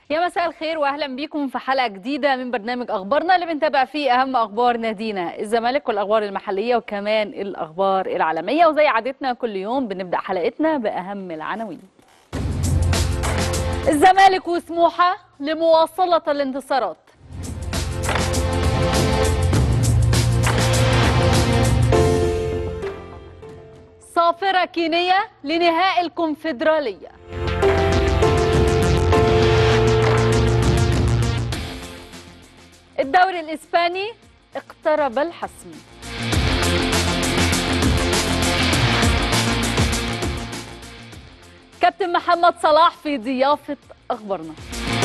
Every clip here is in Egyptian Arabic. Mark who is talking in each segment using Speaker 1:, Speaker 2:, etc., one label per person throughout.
Speaker 1: يا مساء الخير واهلا بيكم في حلقه جديده من برنامج اخبارنا اللي بنتابع فيه اهم اخبار نادينا الزمالك والاخبار المحليه وكمان الاخبار العالميه وزي عادتنا كل يوم بنبدا حلقتنا باهم العناوين الزمالك وسموحه لمواصله الانتصارات صافره كينيه لنهائي الكونفدراليه الدوري الإسباني اقترب الحسم كابتن محمد صلاح في ضيافة أخبارنا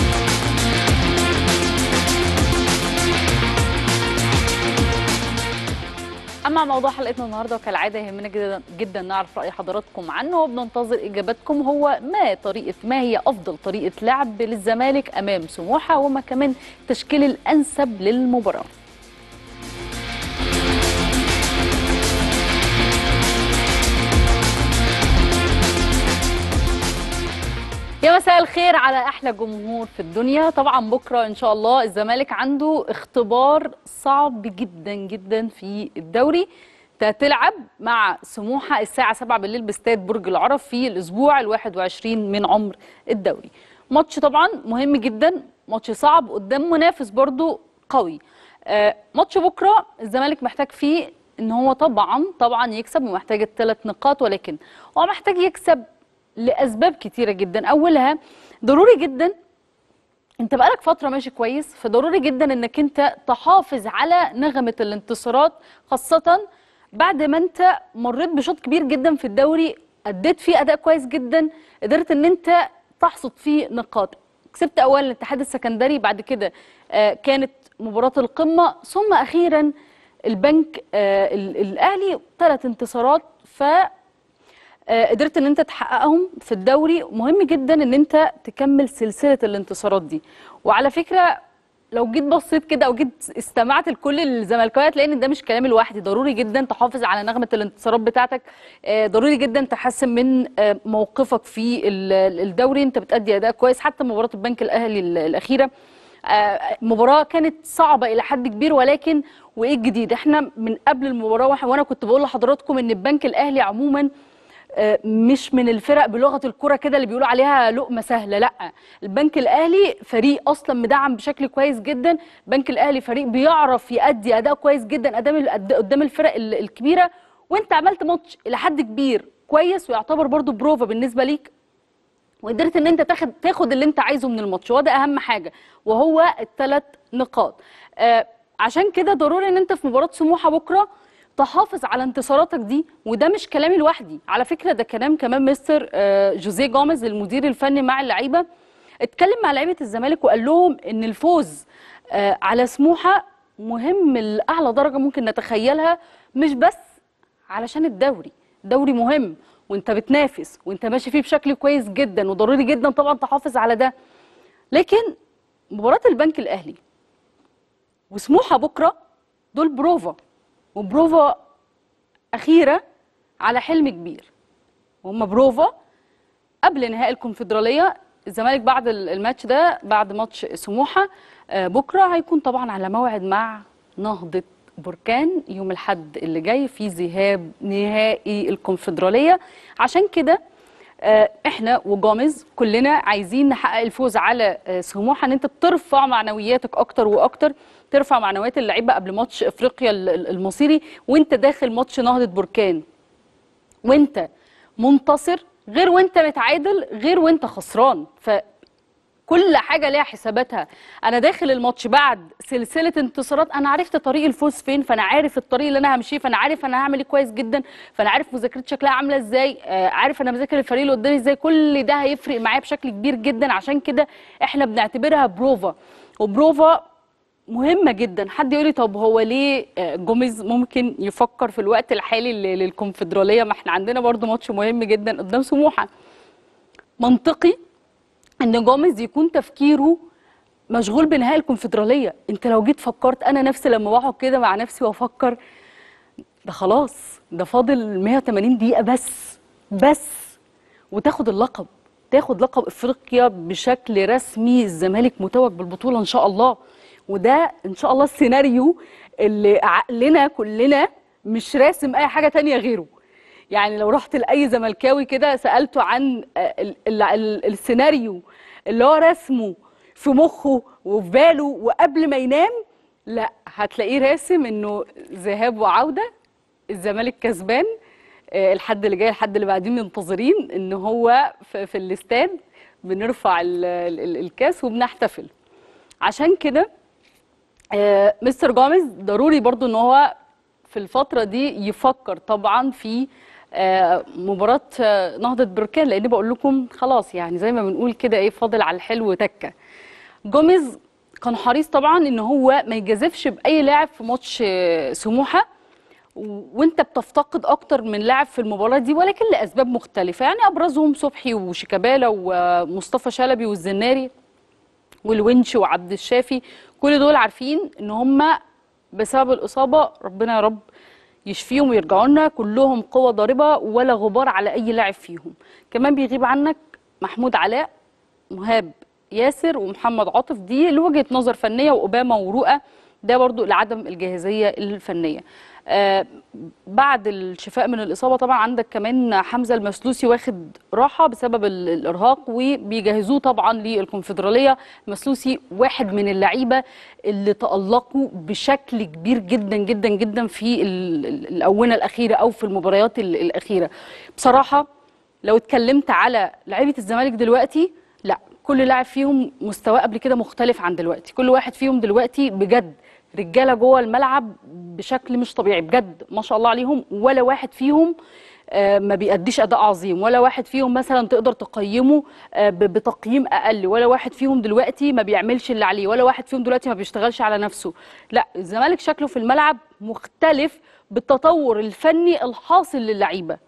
Speaker 1: أما موضوع حلقتنا النهارده وكالعادة يهمنا جدا جدا نعرف رأي حضراتكم عنه وبننتظر إجاباتكم هو ما طريقة ما هي أفضل طريقة لعب للزمالك أمام سموحة وما كمان التشكيل الأنسب للمباراة يا مساء الخير على احلى جمهور في الدنيا طبعا بكره ان شاء الله الزمالك عنده اختبار صعب جدا جدا في الدوري تلعب مع سموحه الساعه 7 بالليل باستاد برج العرب في الاسبوع ال21 من عمر الدوري ماتش طبعا مهم جدا ماتش صعب قدام منافس برضو قوي آه ماتش بكره الزمالك محتاج فيه ان هو طبعا طبعا يكسب ومحتاج الثلاث نقاط ولكن هو محتاج يكسب لاسباب كتيره جدا اولها ضروري جدا انت بقالك فتره ماشي كويس فضروري جدا انك انت تحافظ على نغمه الانتصارات خاصه بعد ما انت مريت بشوط كبير جدا في الدوري اديت فيه اداء كويس جدا قدرت ان انت تحصد فيه نقاط كسبت اولا الاتحاد السكندري بعد كده آه كانت مباراه القمه ثم اخيرا البنك آه الاهلي ثلاث انتصارات ف قدرت ان انت تحققهم في الدوري مهم جدا ان انت تكمل سلسله الانتصارات دي وعلى فكره لو جيت بصيت كده او جيت استمعت لكل الزملكاويه هتلاقي ان ده مش كلامي لوحدي ضروري جدا تحافظ على نغمه الانتصارات بتاعتك ضروري جدا تحسن من موقفك في الدوري انت بتأدي اداء كويس حتى مباراه البنك الاهلي الاخيره مباراه كانت صعبه الى حد كبير ولكن وايه الجديد احنا من قبل المباراه وانا كنت بقول لحضراتكم ان البنك الاهلي عموما مش من الفرق بلغه الكره كده اللي بيقولوا عليها لقمه سهله لا البنك الاهلي فريق اصلا مدعم بشكل كويس جدا البنك الاهلي فريق بيعرف يأدي اداء كويس جدا قدام قدام الفرق الكبيره وانت عملت ماتش الى حد كبير كويس ويعتبر برضو بروفا بالنسبه ليك وقدرت ان انت تاخد تاخد اللي انت عايزه من الماتش وده اهم حاجه وهو الثلاث نقاط آه عشان كده ضروري ان انت في مباراه سموحه بكره تحافظ على انتصاراتك دي وده مش كلامي لوحدي على فكره ده كلام كمان مستر جوزيه جوميز المدير الفني مع اللعيبه اتكلم مع لعيبه الزمالك وقال لهم ان الفوز على سموحه مهم لاعلى درجه ممكن نتخيلها مش بس علشان الدوري دوري مهم وانت بتنافس وانت ماشي فيه بشكل كويس جدا وضروري جدا طبعا تحافظ على ده لكن مباراه البنك الاهلي وسموحه بكره دول بروفا وبروفا أخيرة على حلم كبير وهم بروفا قبل نهائي الكونفدرالية الزمالك بعد الماتش ده بعد ماتش سموحة بكرة هيكون طبعا على موعد مع نهضة بركان يوم الحد اللي جاي في ذهاب نهائي الكونفدرالية عشان كده احنا وجامز كلنا عايزين نحقق الفوز على سموحه ان انت بترفع معنوياتك اكتر واكتر ترفع معنويات اللعيبه قبل ماتش افريقيا المصيري وانت داخل ماتش نهضه بركان وانت منتصر غير وانت متعادل غير وانت خسران ف كل حاجة ليها حساباتها أنا داخل الماتش بعد سلسلة انتصارات أنا عرفت طريق الفوز فين فأنا عارف الطريق اللي أنا همشيه فأنا عارف أنا هعمل إيه كويس جدا فأنا عارف مذاكرتي شكلها عاملة إزاي آه عارف أنا مذاكر الفريق اللي قدامي إزاي كل ده هيفرق معايا بشكل كبير جدا عشان كده إحنا بنعتبرها بروفا وبروفا مهمة جدا حد يقول لي طب هو ليه جوميز ممكن يفكر في الوقت الحالي للكونفدرالية ما احنا عندنا برضو ماتش مهم جدا قدام سموحة منطقي ان جوميز يكون تفكيره مشغول بنهائي الكونفدراليه انت لو جيت فكرت انا نفسي لما بقعد كده مع نفسي وافكر ده خلاص ده فاضل 180 دقيقه بس بس وتاخد اللقب تاخد لقب افريقيا بشكل رسمي الزمالك متوج بالبطوله ان شاء الله وده ان شاء الله السيناريو اللي عقلنا كلنا مش راسم اي حاجه تانية غيره يعني لو رحت لاي زملكاوي كده سالته عن آه، ال- ال- ال- السيناريو اللي هو رسمه في مخه وفي باله وقبل ما ينام لا هتلاقيه راسم انه ذهاب وعوده الزمالك كسبان آه، الحد اللي جاي الحد اللي بعدين منتظرين ان هو في, في الاستاد بنرفع ال- ال- الكاس وبنحتفل عشان كده آه، مستر جوميز ضروري برضو ان هو في الفترة دي يفكر طبعا في آه، مباراة آه، نهضة بركان لان بقول لكم خلاص يعني زي ما بنقول كده ايه فاضل على الحلو تكة جوميز كان حريص طبعا ان هو ما يجازفش باي لاعب في ماتش آه، سموحة و- وانت بتفتقد اكتر من لاعب في المباراه دي ولكن لاسباب مختلفه يعني ابرزهم صبحي وشيكابالا ومصطفى شلبي والزناري والونش وعبد الشافي كل دول عارفين ان هم بسبب الاصابه ربنا يا رب يشفيهم ويرجعوا لنا كلهم قوه ضاربه ولا غبار على اي لاعب فيهم كمان بيغيب عنك محمود علاء مهاب ياسر ومحمد عاطف دي لوجهه نظر فنيه واوباما ورؤى ده برضو لعدم الجاهزيه الفنيه آه بعد الشفاء من الاصابه طبعا عندك كمان حمزه المسلوسي واخد راحه بسبب ال- الارهاق وبيجهزوه طبعا للكونفدراليه مسلوسي واحد من اللعيبه اللي تالقوا بشكل كبير جدا جدا جدا في ال- ال- الاونه الاخيره او في المباريات ال- الاخيره بصراحه لو اتكلمت على لعيبه الزمالك دلوقتي لا كل لاعب فيهم مستواه قبل كده مختلف عن دلوقتي كل واحد فيهم دلوقتي بجد رجاله جوه الملعب بشكل مش طبيعي بجد ما شاء الله عليهم ولا واحد فيهم آه، ما بيأديش اداء عظيم ولا واحد فيهم مثلا تقدر تقيمه آه، ب- بتقييم اقل ولا واحد فيهم دلوقتي ما بيعملش اللي عليه ولا واحد فيهم دلوقتي ما بيشتغلش على نفسه لا الزمالك شكله في الملعب مختلف بالتطور الفني الحاصل للعيبه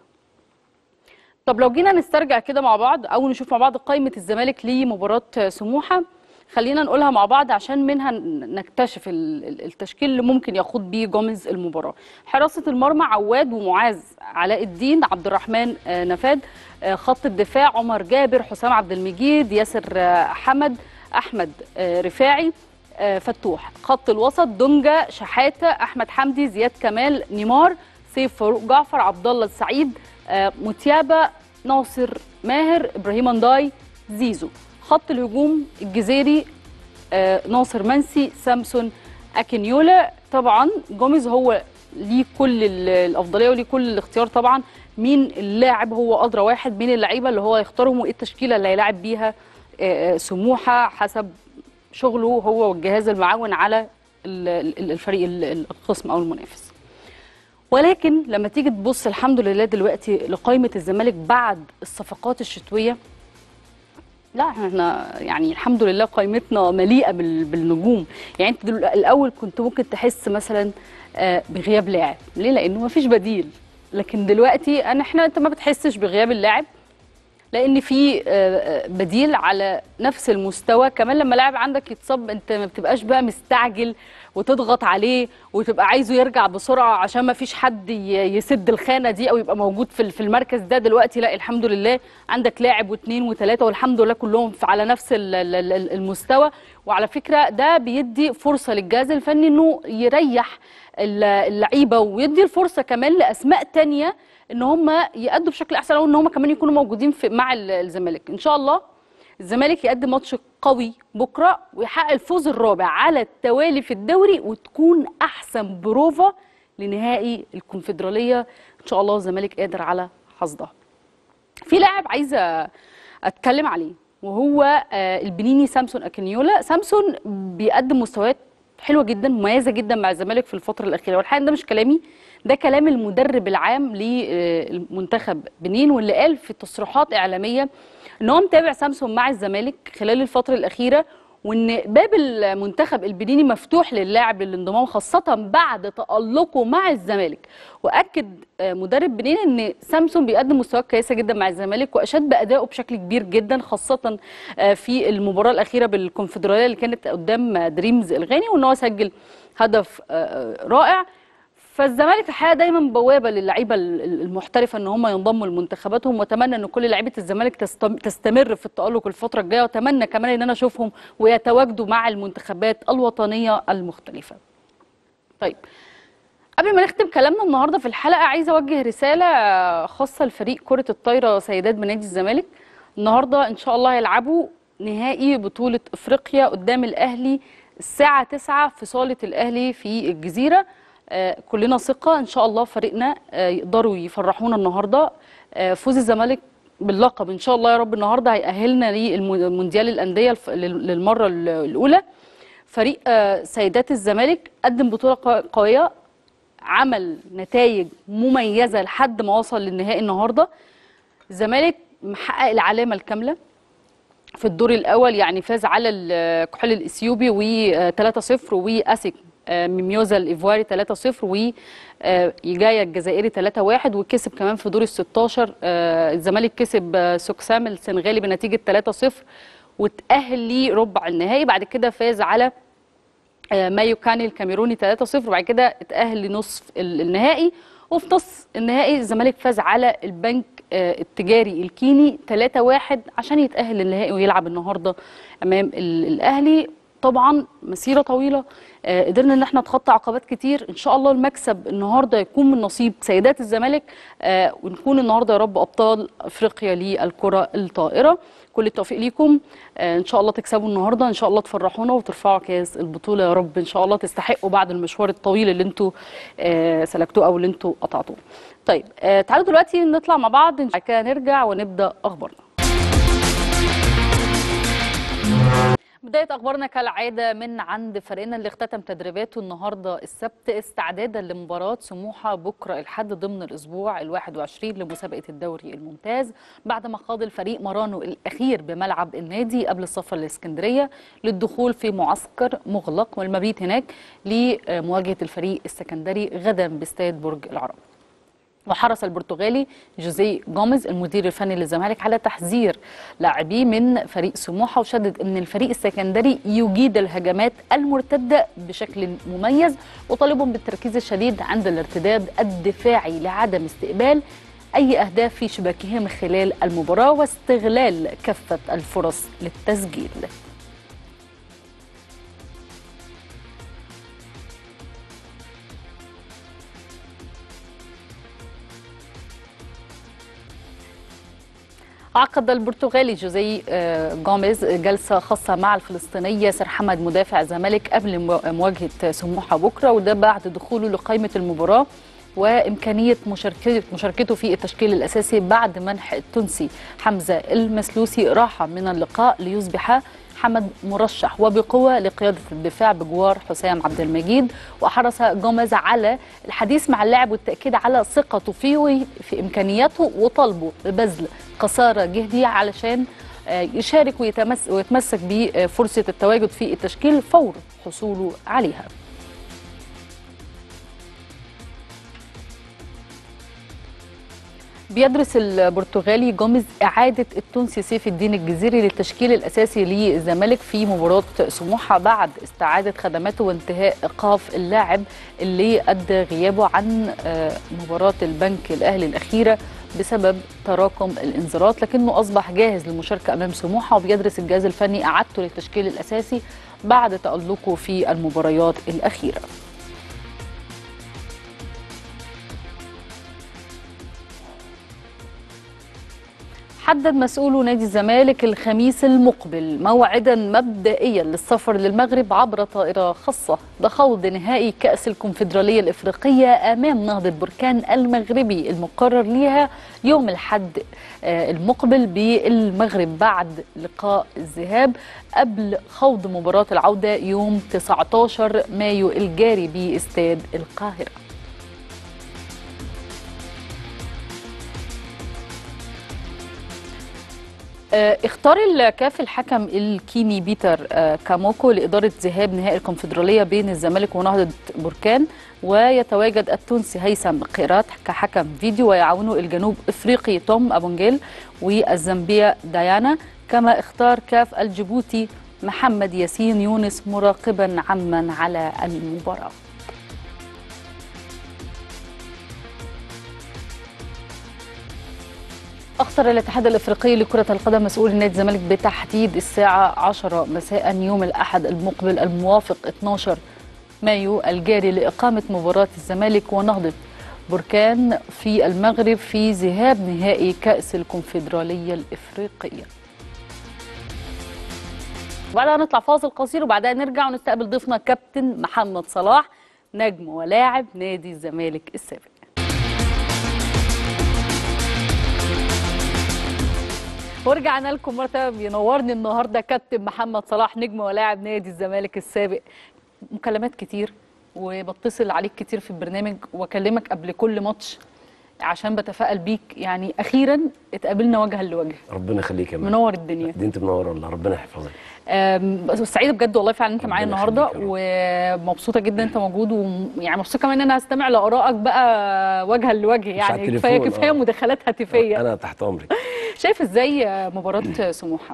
Speaker 1: طب لو جينا نسترجع كده مع بعض او نشوف مع بعض قائمه الزمالك لمباراه سموحه خلينا نقولها مع بعض عشان منها ن- نكتشف ال- ال- التشكيل اللي ممكن يخوض بيه جوميز المباراه حراسه المرمى عواد ومعاذ علاء الدين عبد الرحمن آه، نفاد آه، خط الدفاع عمر جابر حسام عبد المجيد ياسر آه، حمد احمد آه، رفاعي آه، فتوح خط الوسط دونجا شحاته احمد حمدي زياد كمال نيمار سيف فاروق جعفر عبد الله السعيد آه، متيابه ناصر ماهر ابراهيم انداي زيزو خط الهجوم الجزيري آه، ناصر منسي سامسون اكينيولا طبعا جوميز هو ليه كل ال- الافضليه وليه كل الاختيار طبعا مين اللاعب هو ادرى واحد مين اللعيبه اللي هو يختارهم وايه التشكيله اللي هيلاعب بيها آه، آه، سموحه حسب شغله هو والجهاز المعاون على ال- ال- الفريق ال- الخصم او المنافس ولكن لما تيجي تبص الحمد لله دلوقتي لقائمه الزمالك بعد الصفقات الشتويه لا احنا يعني الحمد لله قائمتنا مليئه بال- بالنجوم يعني انت دل- الاول كنت ممكن تحس مثلا آه، بغياب لاعب ليه لانه ما فيش بديل لكن دلوقتي انا احنا انت ما بتحسش بغياب اللاعب لان في آه، آه، بديل على نفس المستوى كمان لما لاعب عندك يتصاب انت ما بتبقاش بقى مستعجل وتضغط عليه وتبقى عايزه يرجع بسرعه عشان ما فيش حد ي- يسد الخانه دي او يبقى موجود في ال- في المركز ده دلوقتي لا الحمد لله عندك لاعب واثنين وثلاثه والحمد لله كلهم في- على نفس ال- ال- ال- المستوى وعلى فكره ده بيدي فرصه للجهاز الفني انه يريح ال- اللعيبه ويدي الفرصه كمان لاسماء تانية ان هم يأدوا بشكل احسن او ان هم كمان يكونوا موجودين في مع ال- الزمالك ان شاء الله الزمالك يقدم ماتش قوي بكره ويحقق الفوز الرابع على التوالي في الدوري وتكون احسن بروفا لنهائي الكونفدراليه ان شاء الله الزمالك قادر على حصدها في لاعب عايزه اتكلم عليه وهو آه، البنيني سامسون اكينيولا سامسون بيقدم مستويات حلوه جدا مميزه جدا مع الزمالك في الفتره الاخيره والحقيقه ده مش كلامي ده كلام المدرب العام للمنتخب بنين واللي قال في تصريحات اعلاميه ان هو متابع سامسون مع الزمالك خلال الفتره الاخيره وان باب المنتخب البنيني مفتوح للاعب للانضمام خاصه بعد تالقه مع الزمالك واكد آه، مدرب بنين ان سامسون بيقدم مستويات كويسه جدا مع الزمالك واشاد بادائه بشكل كبير جدا خاصه آه، في المباراه الاخيره بالكونفدراليه اللي كانت قدام آه، دريمز الغاني وان هو سجل هدف آه، آه، رائع فالزمالك الحقيقه دايما بوابه للعيبه ال- ال- المحترفه ان هم ينضموا لمنتخباتهم واتمنى ان كل لعيبه الزمالك تستم- تستمر في التالق الفتره الجايه واتمنى كمان ان انا اشوفهم ويتواجدوا مع المنتخبات الوطنيه المختلفه. طيب قبل ما نختم كلامنا النهارده في الحلقه عايزه اوجه رساله خاصه لفريق كره الطايره سيدات بنادي الزمالك النهارده ان شاء الله هيلعبوا نهائي بطوله افريقيا قدام الاهلي الساعه 9 في صاله الاهلي في الجزيره آه، كلنا ثقه ان شاء الله فريقنا آه، يقدروا يفرحونا النهارده آه، فوز الزمالك باللقب ان شاء الله يا رب النهارده هيأهلنا للمونديال الانديه الف- لل- للمره ال- الاولى فريق آه، سيدات الزمالك قدم بطوله قو- قويه عمل نتائج مميزه لحد ما وصل للنهائي النهارده الزمالك محقق العلامه الكامله في الدور الاول يعني فاز على الكحول الاثيوبي و 3-0 واسك آه، ميميوزا الايفواري 3-0 ويجايا الجزائري 3-1 وكسب كمان في دور ال 16 آه، الزمالك كسب آه، سوكسام السنغالي بنتيجه 3-0 وتأهل لربع النهائي بعد كده فاز على آه، مايو كاني الكاميروني 3-0 وبعد كده اتأهل لنصف ال- النهائي وفي نص النهائي الزمالك فاز على البنك آه، التجاري الكيني 3-1 عشان يتأهل للنهائي ويلعب النهارده امام ال- الاهلي طبعا مسيره طويله آه، قدرنا ان احنا نتخطى عقبات كتير ان شاء الله المكسب النهارده يكون من نصيب سيدات الزمالك آه، ونكون النهارده يا رب ابطال افريقيا للكره الطائره كل التوفيق ليكم آه، ان شاء الله تكسبوا النهارده ان شاء الله تفرحونا وترفعوا كاس البطوله يا رب ان شاء الله تستحقوا بعد المشوار الطويل اللي انتوا آه، سلكتوه او اللي انتوا قطعتوه طيب آه، تعالوا دلوقتي نطلع مع بعض بعد كده نرجع ونبدا اخبارنا بداية أخبارنا كالعادة من عند فريقنا اللي اختتم تدريباته النهاردة السبت استعدادا لمباراة سموحة بكرة الحد ضمن الأسبوع الواحد وعشرين لمسابقة الدوري الممتاز بعد ما خاض الفريق مرانه الأخير بملعب النادي قبل السفر لإسكندرية للدخول في معسكر مغلق والمبيت هناك لمواجهة الفريق السكندري غدا باستاد برج العرب وحرص البرتغالي جوزيه جوميز المدير الفني للزمالك على تحذير لاعبيه من فريق سموحه وشدد ان الفريق السكندري يجيد الهجمات المرتده بشكل مميز وطالبهم بالتركيز الشديد عند الارتداد الدفاعي لعدم استقبال اي اهداف في شباكهم خلال المباراه واستغلال كافه الفرص للتسجيل عقد البرتغالي جوزي آه، جوميز جلسة خاصة مع الفلسطيني ياسر حمد مدافع الزمالك قبل مو- مواجهة سموحة بكرة وده بعد دخوله لقائمة المباراة وإمكانية مشاركته مشاركته في التشكيل الأساسي بعد منح التونسي حمزة المسلوسي راحة من اللقاء ليصبح حمد مرشح وبقوة لقيادة الدفاع بجوار حسام عبد المجيد وحرص جوميز على الحديث مع اللاعب والتأكيد على ثقته فيه وفي إمكانياته وطلبه ببذل قصارى جهدي علشان آه، يشارك ويتمس ويتمسك بفرصة التواجد في التشكيل فور حصوله عليها بيدرس البرتغالي جوميز إعادة التونسي سيف الدين الجزيري للتشكيل الأساسي للزمالك في مباراة سموحة بعد استعادة خدماته وانتهاء إيقاف اللاعب اللي أدى غيابه عن آه، مباراة البنك الأهلي الأخيرة بسبب تراكم الانذارات لكنه أصبح جاهز للمشاركة أمام سموحة وبيدرس الجهاز الفني إعادته للتشكيل الأساسي بعد تألقه في المباريات الأخيرة حدد مسؤول نادي الزمالك الخميس المقبل موعدا مبدئيا للسفر للمغرب عبر طائرة خاصة لخوض نهائي كأس الكونفدرالية الإفريقية أمام نهضة بركان المغربي المقرر ليها يوم الحد آه، المقبل بالمغرب بعد لقاء الذهاب قبل خوض مباراة العودة يوم 19 مايو الجاري باستاد القاهرة آه، اختار الكاف الحكم الكيني بيتر آه، كاموكو لإدارة ذهاب نهائي الكونفدرالية بين الزمالك ونهضة بركان ويتواجد التونسي هيثم قيرات كحكم فيديو ويعاونه الجنوب افريقي توم ابونجيل والزامبيا ديانا كما اختار كاف الجيبوتي محمد ياسين يونس مراقبا عمن على المباراه أخطر الاتحاد الإفريقي لكرة القدم مسؤول نادي الزمالك بتحديد الساعة 10 مساء يوم الأحد المقبل الموافق 12 مايو الجاري لإقامة مباراة الزمالك ونهضة بركان في المغرب في ذهاب نهائي كأس الكونفدرالية الإفريقية وبعدها نطلع فاصل قصير وبعدها نرجع ونستقبل ضيفنا كابتن محمد صلاح نجم ولاعب نادي الزمالك السابق ورجعنا لكم مرة تانية بينورني النهارده كابتن محمد صلاح نجم ولاعب نادي الزمالك السابق مكالمات كتير وبتصل عليك كتير في البرنامج واكلمك قبل كل ماتش عشان بتفائل بيك يعني اخيرا اتقابلنا وجها لوجه
Speaker 2: ربنا يخليك يا مان
Speaker 1: منور الدنيا
Speaker 2: دي انت منوره والله ربنا يحفظك
Speaker 1: أم، بس سعيده بجد والله فعلا انت معايا
Speaker 2: ربنا
Speaker 1: النهارده
Speaker 2: يخليك
Speaker 1: ومبسوطه جدا انت موجود ويعني مبسوطه كمان ان انا هستمع لارائك بقى وجها لوجه
Speaker 2: على
Speaker 1: يعني كفايه
Speaker 2: التليفون،
Speaker 1: كفايه
Speaker 2: آه.
Speaker 1: مداخلات هاتفيه
Speaker 2: انا تحت امرك
Speaker 1: شايف ازاي مباراه سموحه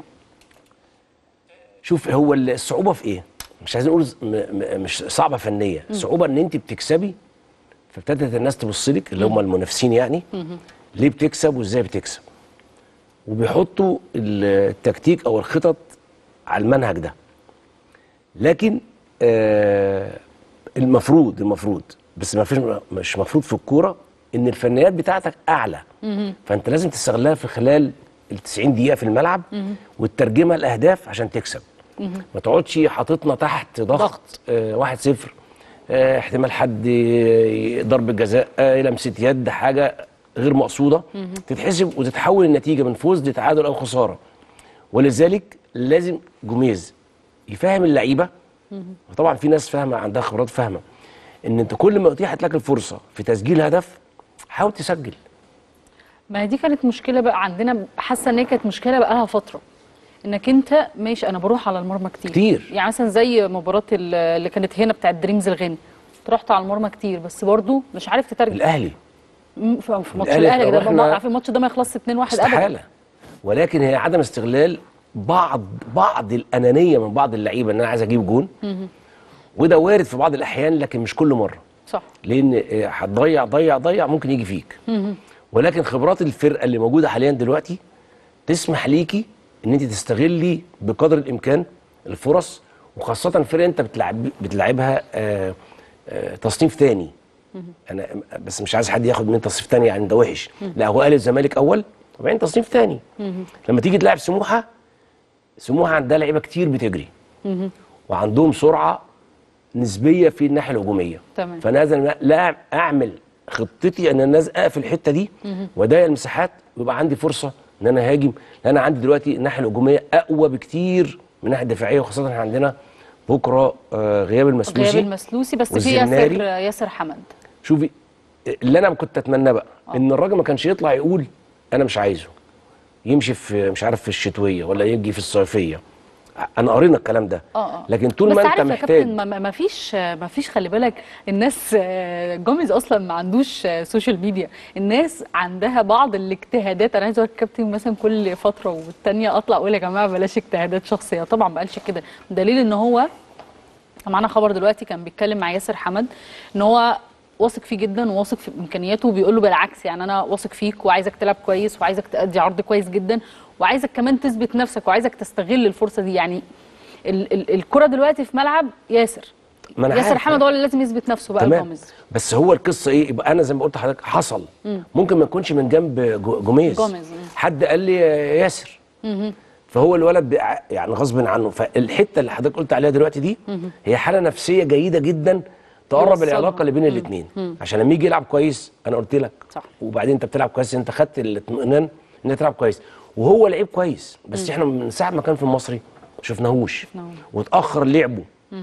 Speaker 2: شوف هو الصعوبه في ايه مش عايزين نقول م- م- مش صعبه فنيه الصعوبه ان انت بتكسبي فابتدت الناس تبص لك اللي هم المنافسين يعني ليه بتكسب وازاي بتكسب وبيحطوا التكتيك او الخطط على المنهج ده لكن آه المفروض المفروض بس ما فيش مش مفروض في الكوره ان الفنيات بتاعتك اعلى فانت لازم تستغلها في خلال ال 90 دقيقه في الملعب وتترجمها لاهداف عشان تكسب ما تقعدش حاططنا تحت ضغط,
Speaker 1: ضغط.
Speaker 2: آه 1-0 آه احتمال حد ي- ضربه جزاء آه لمسه يد حاجه غير مقصوده تتحسب وتتحول النتيجه من فوز لتعادل او خساره ولذلك لازم جوميز يفهم اللعيبه وطبعا في ناس فاهمه عندها خبرات فاهمه ان انت كل ما اتيحت لك الفرصه في تسجيل هدف حاول تسجل
Speaker 1: ما هي دي كانت مشكله بقى عندنا حاسه ان هي كانت مشكله بقى لها فتره انك انت ماشي انا بروح على المرمى كتير
Speaker 2: كتير.
Speaker 1: يعني مثلا زي مباراه ال- اللي كانت هنا بتاعت دريمز الغاني رحت على المرمى كتير بس برضو مش عارف تترجم
Speaker 2: الاهلي
Speaker 1: م- في في ماتش
Speaker 2: الأهلي
Speaker 1: الاهلي ده
Speaker 2: إحنا-
Speaker 1: ما- في الماتش ده ما يخلصش 2-1 ابدا
Speaker 2: استحاله ولكن هي عدم استغلال بعض بعض الانانيه من بعض اللعيبه ان انا عايز اجيب جون وده وارد في بعض الاحيان لكن مش كل مره
Speaker 1: صح
Speaker 2: لان آه، هتضيع ضيع ضيع ممكن يجي فيك ولكن خبرات الفرقه اللي موجوده حاليا دلوقتي تسمح ليكي ان انت تستغلي بقدر الامكان الفرص وخاصه فرقه انت بتلعب بتلعبها آه، آه، تصنيف تاني انا بس مش عايز حد ياخد من تصنيف تاني يعني ده وحش لا هو قال الزمالك اول وبعدين تصنيف تاني لما تيجي تلعب سموحه سموحه عندها لعيبه كتير بتجري وعندهم سرعه نسبيه في الناحيه الهجوميه
Speaker 1: تمام.
Speaker 2: فانا لازم لا اعمل خطتي ان انا اقفل الحته دي واضيق المساحات ويبقى عندي فرصه ان انا هاجم لان انا عندي دلوقتي الناحيه الهجوميه اقوى بكتير من الناحيه الدفاعيه وخاصه احنا عندنا بكره آه، غياب
Speaker 1: غياب
Speaker 2: المسلوسي
Speaker 1: المسلوسي بس في
Speaker 2: والزناري.
Speaker 1: ياسر ياسر حمد
Speaker 2: شوفي اللي انا كنت اتمناه بقى ان الراجل ما كانش يطلع يقول انا مش عايزه يمشي في مش عارف في الشتويه ولا يجي في الصيفيه انا قرينا الكلام ده
Speaker 1: اه اه
Speaker 2: لكن طول
Speaker 1: بس
Speaker 2: ما انت
Speaker 1: عارف يا
Speaker 2: محتاج
Speaker 1: كابتن ما- ما ما فيش ما فيش خلي بالك الناس آه، جوميز اصلا ما عندوش آه، سوشيال ميديا الناس عندها بعض الاجتهادات انا عايز اقول لك كابتن مثلا كل فتره والتانيه اطلع اقول يا جماعه بلاش اجتهادات شخصيه طبعا ما قالش كده دليل ان هو معانا خبر دلوقتي كان بيتكلم مع ياسر حمد ان هو واثق فيه جدا وواثق في امكانياته وبيقول له بالعكس يعني انا واثق فيك وعايزك تلعب كويس وعايزك تأدي عرض كويس جدا وعايزك كمان تثبت نفسك وعايزك تستغل الفرصه دي يعني ال ال الكره دلوقتي في ملعب ياسر
Speaker 2: ما أنا
Speaker 1: ياسر
Speaker 2: عارف.
Speaker 1: حمد هو اللي لازم يثبت نفسه بقى
Speaker 2: تمام
Speaker 1: الجوميز
Speaker 2: بس هو القصه ايه يبقى انا زي ما قلت لحضرتك حصل ممكن ما يكونش من جنب جو- جوميز
Speaker 1: جوميز، مم.
Speaker 2: حد قال لي يا ياسر فهو الولد بيع- يعني غصب عنه فالحته اللي حضرتك قلت عليها دلوقتي دي هي حاله نفسيه جيده جدا تقرب
Speaker 1: يوصلها.
Speaker 2: العلاقه اللي بين الاثنين عشان لما يجي يلعب كويس انا قلت لك
Speaker 1: صح.
Speaker 2: وبعدين انت بتلعب كويس انت خدت الاطمئنان ان انت تلعب كويس وهو لعيب كويس بس احنا من ساعه ما كان في المصري ما شفناهوش
Speaker 1: شفناهوش.
Speaker 2: واتاخر لعبه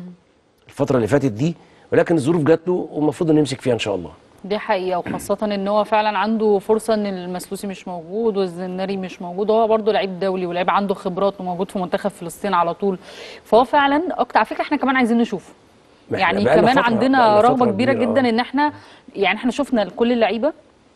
Speaker 2: الفتره اللي فاتت دي ولكن الظروف جات له والمفروض انه يمسك فيها ان شاء الله
Speaker 1: دي حقيقه وخاصه ان هو فعلا عنده فرصه ان المسلوسي مش موجود والزناري مش موجود هو برضه لعيب دولي ولعيب عنده خبرات وموجود في منتخب فلسطين على طول فهو فعلا اكتر على فكره احنا كمان عايزين نشوفه
Speaker 2: ما إحنا
Speaker 1: يعني
Speaker 2: بقالنا
Speaker 1: كمان
Speaker 2: فترة-
Speaker 1: عندنا
Speaker 2: بقالنا
Speaker 1: رغبه
Speaker 2: فترة
Speaker 1: كبيره
Speaker 2: كبيرة،
Speaker 1: جدا
Speaker 2: آه.
Speaker 1: ان احنا يعني احنا شفنا كل اللعيبه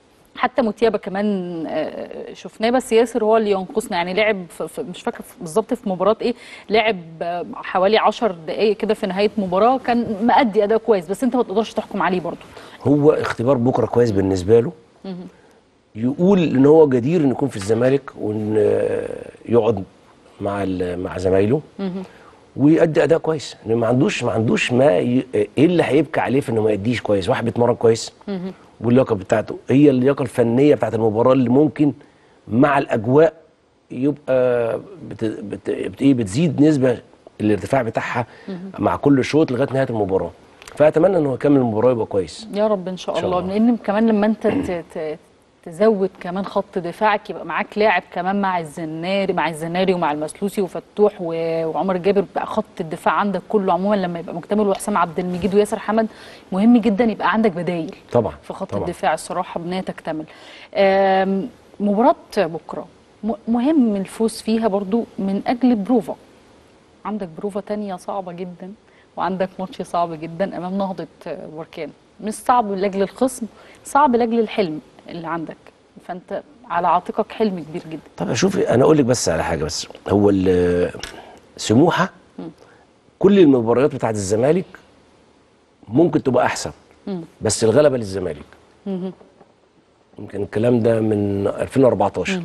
Speaker 1: حتى موتيابا كمان آه، شفناه بس ياسر هو اللي ينقصنا يعني لعب في في- مش فاكر بالظبط في مباراه ايه لعب آه، حوالي 10 دقائق كده في نهايه مباراه كان مأدي اداء كويس بس انت ما تقدرش تحكم عليه برضه
Speaker 2: هو اختبار بكره كويس بالنسبه له يقول ان هو جدير انه يكون في الزمالك وان آه، يقعد مع ال- مع زمايله ويأدي اداء كويس إنه ما عندوش ما عندوش ما ي... ايه اللي هيبكي عليه في انه ما يأديش كويس واحد بيتمرن كويس واللياقه بتاعته هي اللياقه الفنيه بتاعت المباراه اللي ممكن مع الاجواء يبقى بت... بت... بت... إيه بتزيد نسبه الارتفاع بتاعها مع كل شوط لغايه نهايه المباراه فاتمنى انه يكمل المباراه يبقى كويس
Speaker 1: يا رب ان شاء
Speaker 2: إن شاء
Speaker 1: الله
Speaker 2: الله.
Speaker 1: لان كمان لما انت ت- ت- تزود كمان خط دفاعك يبقى معاك لاعب كمان مع الزناري مع الزناري ومع المسلوسي وفتوح و- وعمر جابر بقى خط الدفاع عندك كله عموما لما يبقى مكتمل وحسام عبد المجيد وياسر حمد مهم جدا يبقى عندك بدايل
Speaker 2: طبعا
Speaker 1: في خط
Speaker 2: طبعا.
Speaker 1: الدفاع الصراحه بان هي تكتمل آم، مباراه بكره م- مهم الفوز فيها برضو من اجل بروفا عندك بروفا تانية صعبة جدا وعندك ماتش صعب جدا أمام نهضة بركان مش صعب لأجل الخصم صعب لأجل الحلم اللي عندك فأنت على عاتقك حلم كبير جدا
Speaker 2: طب شوف انا اقول لك بس على حاجه بس هو ال- سموحه كل المباريات بتاعت الزمالك ممكن تبقى احسن بس الغلبه للزمالك يمكن الكلام ده من 2014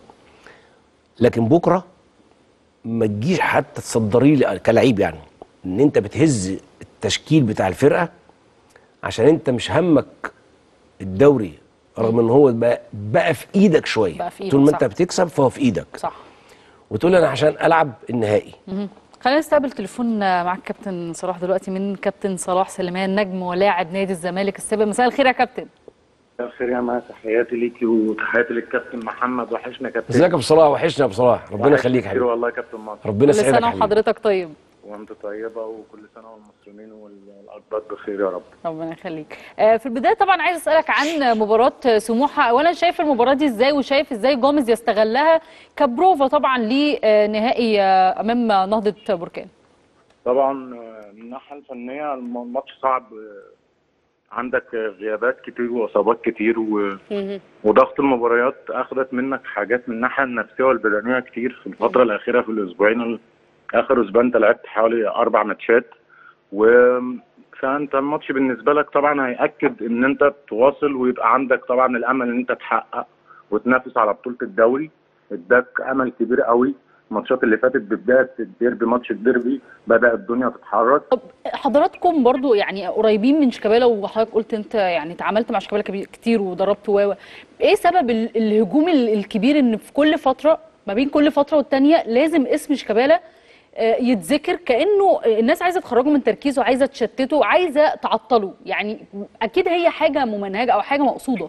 Speaker 2: لكن بكره ما تجيش حتى تصدري لي كلعيب يعني ان انت بتهز التشكيل بتاع الفرقه عشان انت مش همك الدوري رغم ان هو بقى, بقى في ايدك شويه
Speaker 1: بقى في إيدك،
Speaker 2: طول ما
Speaker 1: صح.
Speaker 2: انت بتكسب فهو في ايدك
Speaker 1: صح
Speaker 2: وتقول لي انا عشان العب النهائي
Speaker 1: خلينا نستقبل تليفون مع الكابتن صلاح دلوقتي من كابتن صلاح سليمان نجم ولاعب نادي الزمالك السابق مساء الخير يا كابتن
Speaker 3: مساء الخير يا معا تحياتي ليكي وتحياتي للكابتن محمد وحشنا كابتن
Speaker 2: ازيك يا ابو صلاح وحشنا يا ابو صلاح ربنا
Speaker 3: وحشنا
Speaker 2: يخليك يا
Speaker 3: كتير
Speaker 2: حبيبي
Speaker 3: والله يا كابتن مصر
Speaker 2: ربنا
Speaker 1: كل
Speaker 2: يسعدك
Speaker 1: سنة
Speaker 2: يا حبيبي
Speaker 1: وحضرتك طيب
Speaker 3: وانت طيبه وكل سنه والمصريين والاقباط بخير يا رب
Speaker 1: ربنا يخليك آه، في البداية طبعا عايز أسألك عن مباراة سموحة أولا شايف المباراة دي إزاي وشايف إزاي جوميز يستغلها كبروفا طبعا لنهائي آه، أمام نهضة بركان
Speaker 3: طبعا آه، من الناحيه الفنيه الم- الماتش صعب آه، عندك آه، غيابات كتير واصابات كتير و... وضغط المباريات اخذت منك حاجات من الناحيه النفسيه والبدنيه كتير في الفتره الاخيره في الاسبوعين ال- اخر اسبوعين انت لعبت حوالي اربع ماتشات و فانت الماتش بالنسبه لك طبعا هياكد ان انت تواصل ويبقى عندك طبعا الامل ان انت تحقق وتنافس على بطوله الدوري اداك امل كبير قوي الماتشات اللي فاتت ببدايه الديربي ماتش الديربي بدا الدنيا تتحرك
Speaker 1: طب حضراتكم برضو يعني قريبين من شيكابالا وحضرتك قلت انت يعني اتعاملت مع شيكابالا كبير- كتير وضربت و ايه سبب ال- الهجوم ال- الكبير ان في كل فتره ما بين كل فتره والتانيه لازم اسم شيكابالا آه، يتذكر كانه الناس عايزه تخرجه من تركيزه عايزه تشتته عايزه تعطله يعني اكيد هي حاجه ممنهجه او حاجه مقصوده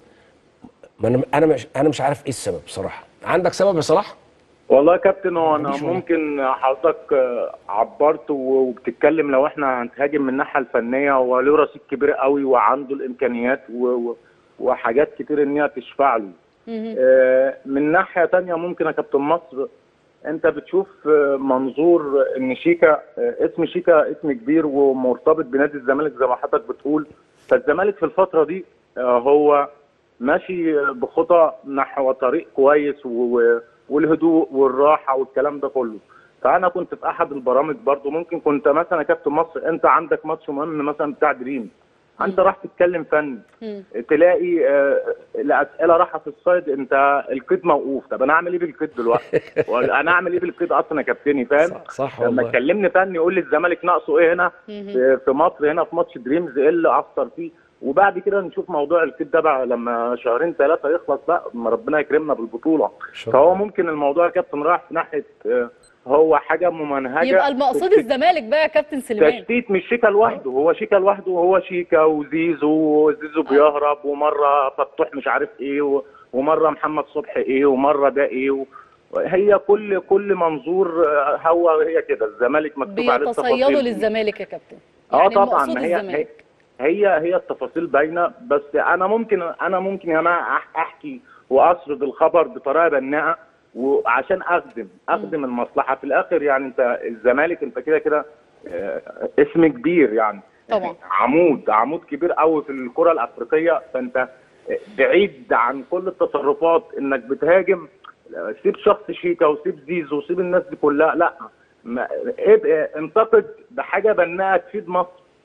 Speaker 2: ما انا انا مش انا مش عارف ايه السبب بصراحه عندك سبب يا صلاح
Speaker 3: والله يا كابتن هو انا
Speaker 2: عنديش ولا.
Speaker 3: ممكن حضرتك آه، عبرت و- وبتتكلم لو احنا هنتهاجم من الناحيه الفنيه هو له رصيد كبير قوي وعنده الامكانيات و- و- وحاجات كتير ان هي تشفع له آه، من ناحيه تانية ممكن يا كابتن مصر انت بتشوف آه، منظور ان شيكا آه، اسم شيكا اسم كبير ومرتبط بنادي الزمالك زي ما حضرتك بتقول فالزمالك في الفتره دي آه، هو ماشي بخطى نحو طريق كويس و- والهدوء والراحه والكلام ده كله فانا كنت في احد البرامج برضو ممكن كنت مثلا يا كابتن مصر انت عندك ماتش مهم مثلا بتاع دريم انت راح تتكلم فني تلاقي آه، الاسئله رايحه في السايد انت القيد موقوف طب انا اعمل ايه بالقيد دلوقتي انا اعمل ايه بالقيد اصلا يا كابتني فاهم
Speaker 2: صح, صح
Speaker 3: لما
Speaker 2: والله
Speaker 3: تكلمني فني يقول لي الزمالك ناقصه ايه هنا في في مصر هنا في ماتش دريمز ايه اللي اثر فيه وبعد كده نشوف موضوع الكيد ده بقى لما شهرين ثلاثه يخلص بقى ما ربنا يكرمنا بالبطوله
Speaker 2: شاء
Speaker 3: فهو
Speaker 2: الله.
Speaker 3: ممكن الموضوع يا كابتن رايح في ناحيه آه، هو حاجه ممنهجه
Speaker 1: يبقى المقصود الزمالك بقى يا كابتن سليمان
Speaker 3: تشتيت مش شيكا لوحده هو شيكا لوحده وهو شيكا وزيزو وزيزو بيهرب ومره فتوح مش عارف ايه و- ومره محمد صبحي ايه ومره ده ايه و... هي كل كل منظور آه، هو هي كده الزمالك مكتوب عليه التفاصيل
Speaker 1: بيتصيدوا
Speaker 3: دي.
Speaker 1: للزمالك يا كابتن
Speaker 3: اه
Speaker 1: يعني
Speaker 3: طبعا
Speaker 1: المقصود
Speaker 3: ما هي هي
Speaker 1: الزمالك
Speaker 3: هي هي التفاصيل باينه بس انا ممكن انا ممكن يا جماعه أح- احكي واسرد الخبر بطريقه بناءه وعشان اخدم اخدم المصلحه في الاخر يعني انت الزمالك انت كده كده آه، اسم كبير يعني
Speaker 1: طبعا.
Speaker 3: عمود عمود كبير قوي في الكره الافريقيه فانت بعيد عن كل التصرفات انك بتهاجم سيب شخص شيكا وسيب زيزو وسيب الناس دي كلها لا ما ابقى انتقد بحاجه بناءه تفيد مصر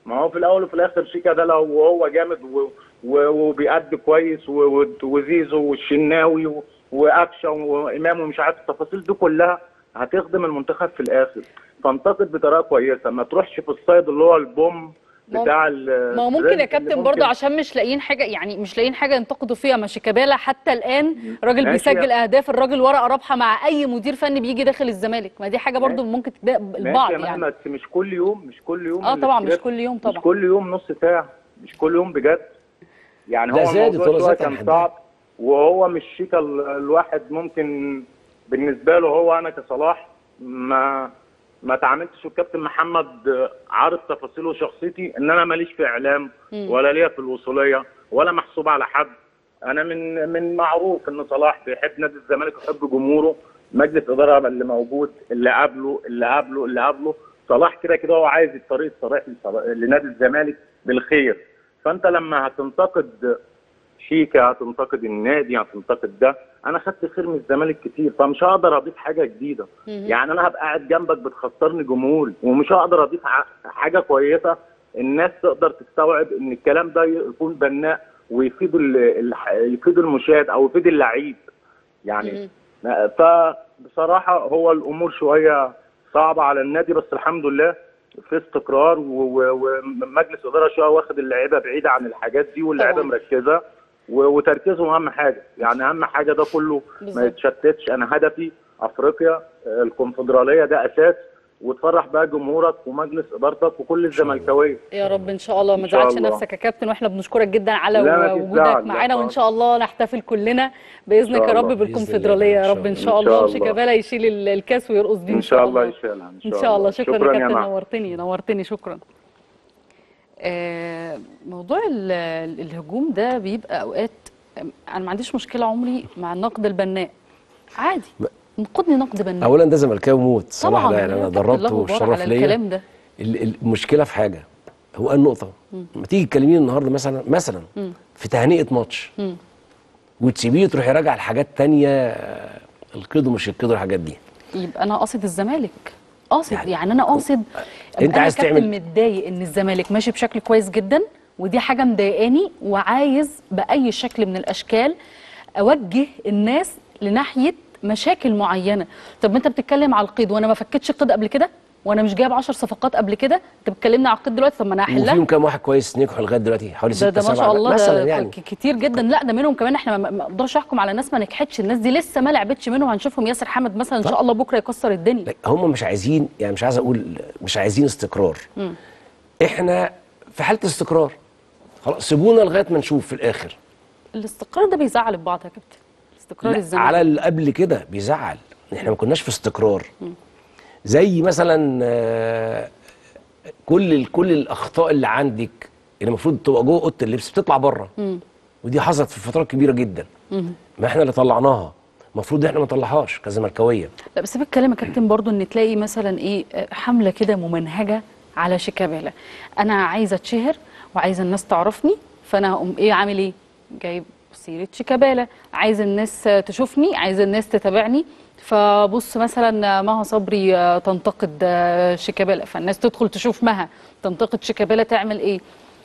Speaker 3: ما هو في الاول وفي الاخر شيكا ده لو هو جامد و- و- وبيأدي كويس و- و- وزيزو والشناوي و- وقفشه وامام ومش عارف التفاصيل دي كلها هتخدم المنتخب في الاخر فانتقد بطريقه كويسه ما تروحش في الصيد اللي هو البوم
Speaker 1: ما هو-
Speaker 3: بتاع ال-
Speaker 1: ما هو ممكن
Speaker 3: الترند
Speaker 1: يا
Speaker 3: اللي
Speaker 1: كابتن
Speaker 3: ممكن-
Speaker 1: برضه عشان مش لاقيين حاجه يعني مش لاقيين حاجه ينتقدوا فيها ما شيكابالا حتى الان راجل
Speaker 3: ماشي.
Speaker 1: بيسجل اهداف الراجل ورقه رابحه مع اي مدير فني بيجي داخل الزمالك ما دي حاجه برضه ممكن تضايق البعض
Speaker 3: ماشي يا
Speaker 1: يعني
Speaker 3: محمد بس مش كل يوم مش كل يوم
Speaker 1: اه طبعا مش
Speaker 3: السكريبت-
Speaker 1: كل يوم
Speaker 3: مش
Speaker 1: طبعا
Speaker 3: كل يوم نص ساعة مش كل يوم بجد يعني
Speaker 2: لا
Speaker 3: هو
Speaker 2: زادت
Speaker 3: الموضوع
Speaker 2: ولا
Speaker 3: شوية
Speaker 2: زادت عن
Speaker 3: كان
Speaker 2: حدها.
Speaker 3: صعب وهو مش شيكا ال- الواحد ممكن بالنسبة له هو أنا كصلاح ما ما تعاملتش والكابتن محمد عارف تفاصيله وشخصيتي ان انا ماليش في اعلام ولا ليا في الوصوليه ولا محسوب على حد انا من من معروف ان صلاح بيحب نادي الزمالك ويحب جمهوره مجلس اداره اللي موجود اللي قبله اللي قبله اللي قبله صلاح كده كده هو عايز الطريق الصريح لصلاح- لنادي الزمالك بالخير فانت لما هتنتقد شيكا هتنتقد النادي هتنتقد ده انا خدت خير من الزمالك كتير فمش هقدر اضيف حاجه جديده يعني انا هبقى قاعد جنبك بتخسرني جمهور ومش هقدر اضيف ع- حاجه كويسه الناس تقدر تستوعب ان الكلام ده يكون بناء ويفيد ال- الح- يفيد المشاهد او يفيد اللعيب يعني فبصراحه هو الامور شويه صعبه على النادي بس الحمد لله في استقرار و- و- ومجلس اداره شويه واخد اللعيبه بعيده عن الحاجات دي واللعيبه
Speaker 1: طبعاً.
Speaker 3: مركزه و- وتركيزهم اهم حاجه يعني اهم حاجه ده كله
Speaker 1: بالظبط.
Speaker 3: ما يتشتتش انا هدفي افريقيا آه، الكونفدراليه ده اساس وتفرح بقى جمهورك ومجلس ادارتك وكل الزملكاويه
Speaker 1: يا رب ان شاء الله ما
Speaker 3: إن شاء
Speaker 1: تزعلش
Speaker 3: الله.
Speaker 1: نفسك يا كابتن واحنا بنشكرك جدا على
Speaker 3: لا، ما فيش
Speaker 1: وجودك
Speaker 3: زعل، لا
Speaker 1: معانا وان
Speaker 3: خالص.
Speaker 1: شاء الله نحتفل كلنا باذنك
Speaker 3: إن
Speaker 1: يا
Speaker 3: شاء
Speaker 1: رب
Speaker 3: الله.
Speaker 1: بالكونفدراليه
Speaker 2: بإذن الله،
Speaker 1: يا
Speaker 2: إن
Speaker 1: رب
Speaker 2: شاء
Speaker 1: ان
Speaker 2: الله.
Speaker 1: شاء
Speaker 3: إن شاء
Speaker 1: الله
Speaker 3: الله.
Speaker 1: شيكابالا يشيل ال- الكاس ويرقص بيه
Speaker 3: ان شاء الله يشيلها
Speaker 1: ان شاء الله شكرا,
Speaker 3: شكرا
Speaker 1: يا
Speaker 3: يا
Speaker 1: كابتن
Speaker 3: محمد
Speaker 1: نورتني نورتني شكرا آه، موضوع ال- ال- الهجوم ده بيبقى اوقات آم، انا ما عنديش مشكله عمري مع النقد البناء عادي نقدني نقد بناء
Speaker 2: اولا ده زملكاوي موت صلاح
Speaker 1: طبعا
Speaker 2: ده يعني انا
Speaker 1: يا كابتن
Speaker 2: دربته
Speaker 1: له بار
Speaker 2: والشرف
Speaker 1: على
Speaker 2: ليا
Speaker 1: الكلام ده
Speaker 2: ال- ال- المشكله في حاجه هو النقطه لما تيجي تكلميني النهارده مثلا مثلا في تهنئه ماتش وتسيبيه تروحي راجع لحاجات تانية آه، القيد ومش القيد والحاجات دي
Speaker 1: يبقى انا قاصد الزمالك قاصد يعني,
Speaker 2: يعني
Speaker 1: يعني انا قاصد
Speaker 2: أنت
Speaker 1: أنا
Speaker 2: عايز
Speaker 1: كابتن
Speaker 2: تعمل-
Speaker 1: متضايق ان الزمالك ماشي بشكل كويس جدا ودي حاجه مضايقاني وعايز باي شكل من الاشكال اوجه الناس لناحيه مشاكل معينه طب ما انت بتتكلم على القيد وانا ما فكتش القيد قبل كده وانا مش جايب 10 صفقات قبل كده انت بتكلمني على القيد دلوقتي طب ما انا هحلها
Speaker 2: وفيهم كام واحد كويس نجحوا لغايه دلوقتي حوالي
Speaker 1: ده
Speaker 2: 6
Speaker 1: ده
Speaker 2: 7
Speaker 1: ما شاء الله
Speaker 2: مثلا
Speaker 1: ده
Speaker 2: يعني
Speaker 1: ك- كتير جدا لا ده منهم كمان احنا ما- ما اقدرش احكم على ناس ما نجحتش الناس دي لسه ما لعبتش منهم هنشوفهم ياسر حمد مثلا ان شاء الله بكره يكسر الدنيا
Speaker 2: لا، هم مش عايزين يعني مش عايز اقول مش عايزين استقرار احنا في حاله استقرار خلاص سيبونا لغايه ما نشوف في الاخر
Speaker 1: الاستقرار ده بيزعل البعض يا كابتن استقرار
Speaker 2: لا،
Speaker 1: الزمالك
Speaker 2: على اللي قبل كده بيزعل احنا ما كناش في استقرار زي مثلا آه، كل ال- كل الاخطاء اللي عندك اللي المفروض تبقى جوه اوضه اللبس بتطلع بره ودي حصلت في فترات كبيره جدا ما احنا اللي طلعناها المفروض احنا ما نطلعهاش كزملكاويه
Speaker 1: لا بس بتكلم يا كابتن برضو ان تلاقي مثلا ايه آه، حمله كده ممنهجه على شيكابالا انا عايزه اتشهر وعايزه الناس تعرفني فانا هقوم ايه عامل ايه جايب سيره شيكابالا عايز الناس آه، تشوفني عايز الناس تتابعني فبص مثلا مها صبري آه، تنتقد آه، شيكابالا فالناس تدخل تشوف مها تنتقد شيكابالا تعمل ايه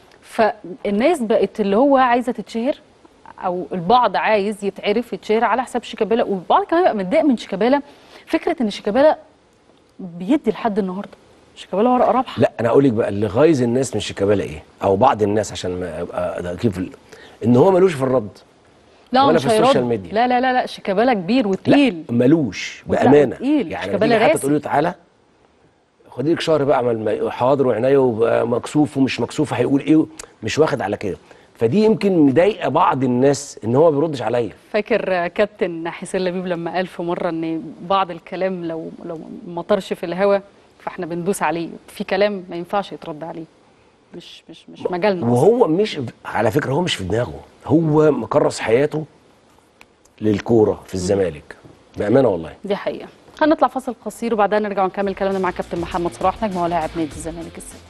Speaker 1: فالناس بقت اللي هو عايزه تتشهر او البعض عايز يتعرف يتشهر على حساب شيكابالا والبعض كمان بقى متضايق من شيكابالا فكره ان شيكابالا بيدي لحد النهارده شيكابالا ورقه رابحه
Speaker 2: لا انا اقول لك بقى اللي غايز الناس من شيكابالا ايه او بعض الناس عشان ما ابقى دقيق في ال- ان هو ملوش في الرد
Speaker 1: لا
Speaker 2: ولا
Speaker 1: مش
Speaker 2: في السوشيال
Speaker 1: هيرد.
Speaker 2: ميديا.
Speaker 1: لا لا لا لا شيكابالا كبير وتقيل
Speaker 2: لا ملوش
Speaker 1: لا،
Speaker 2: بامانه
Speaker 1: تقيل.
Speaker 2: يعني
Speaker 1: شيكابالا
Speaker 2: لما تيجي حتى
Speaker 1: راسي.
Speaker 2: تقول له تعالى خدي لك شهر بقى عمل ما- حاضر وعناية وبقى مكسوف ومش مكسوف هيقول ايه مش واخد على كده فدي يمكن مضايقه بعض الناس ان هو ما بيردش عليا
Speaker 1: فاكر آه، كابتن حسين لبيب لما قال في مره ان بعض الكلام لو لو ما طرش في الهوا فاحنا بندوس عليه في كلام ما ينفعش يترد عليه مش مش مش مجالنا أصلاً.
Speaker 2: وهو مش على فكره هو مش في دماغه هو مكرس حياته للكوره في الزمالك بامانه والله
Speaker 1: دي حقيقه هنطلع فاصل قصير وبعدها نرجع ونكمل كلامنا مع كابتن محمد صلاح نجم ولاعب نادي الزمالك السابق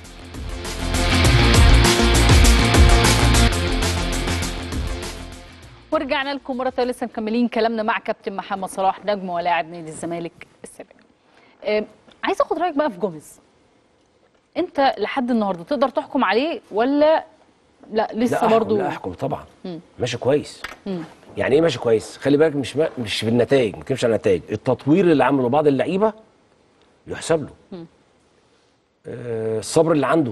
Speaker 1: ورجعنا لكم مره تانية لسه مكملين كلامنا مع كابتن محمد صلاح نجم ولاعب نادي الزمالك السابق. آه، عايز اخد رايك بقى في جوميز. انت لحد النهارده تقدر تحكم عليه ولا لا لسه
Speaker 2: لا
Speaker 1: برضه
Speaker 2: لا احكم طبعا ماشي كويس يعني ايه ماشي كويس خلي بالك مش ما مش في النتائج ما بنتكلمش عن النتائج التطوير اللي عمله بعض اللعيبه يحسب له آه الصبر اللي عنده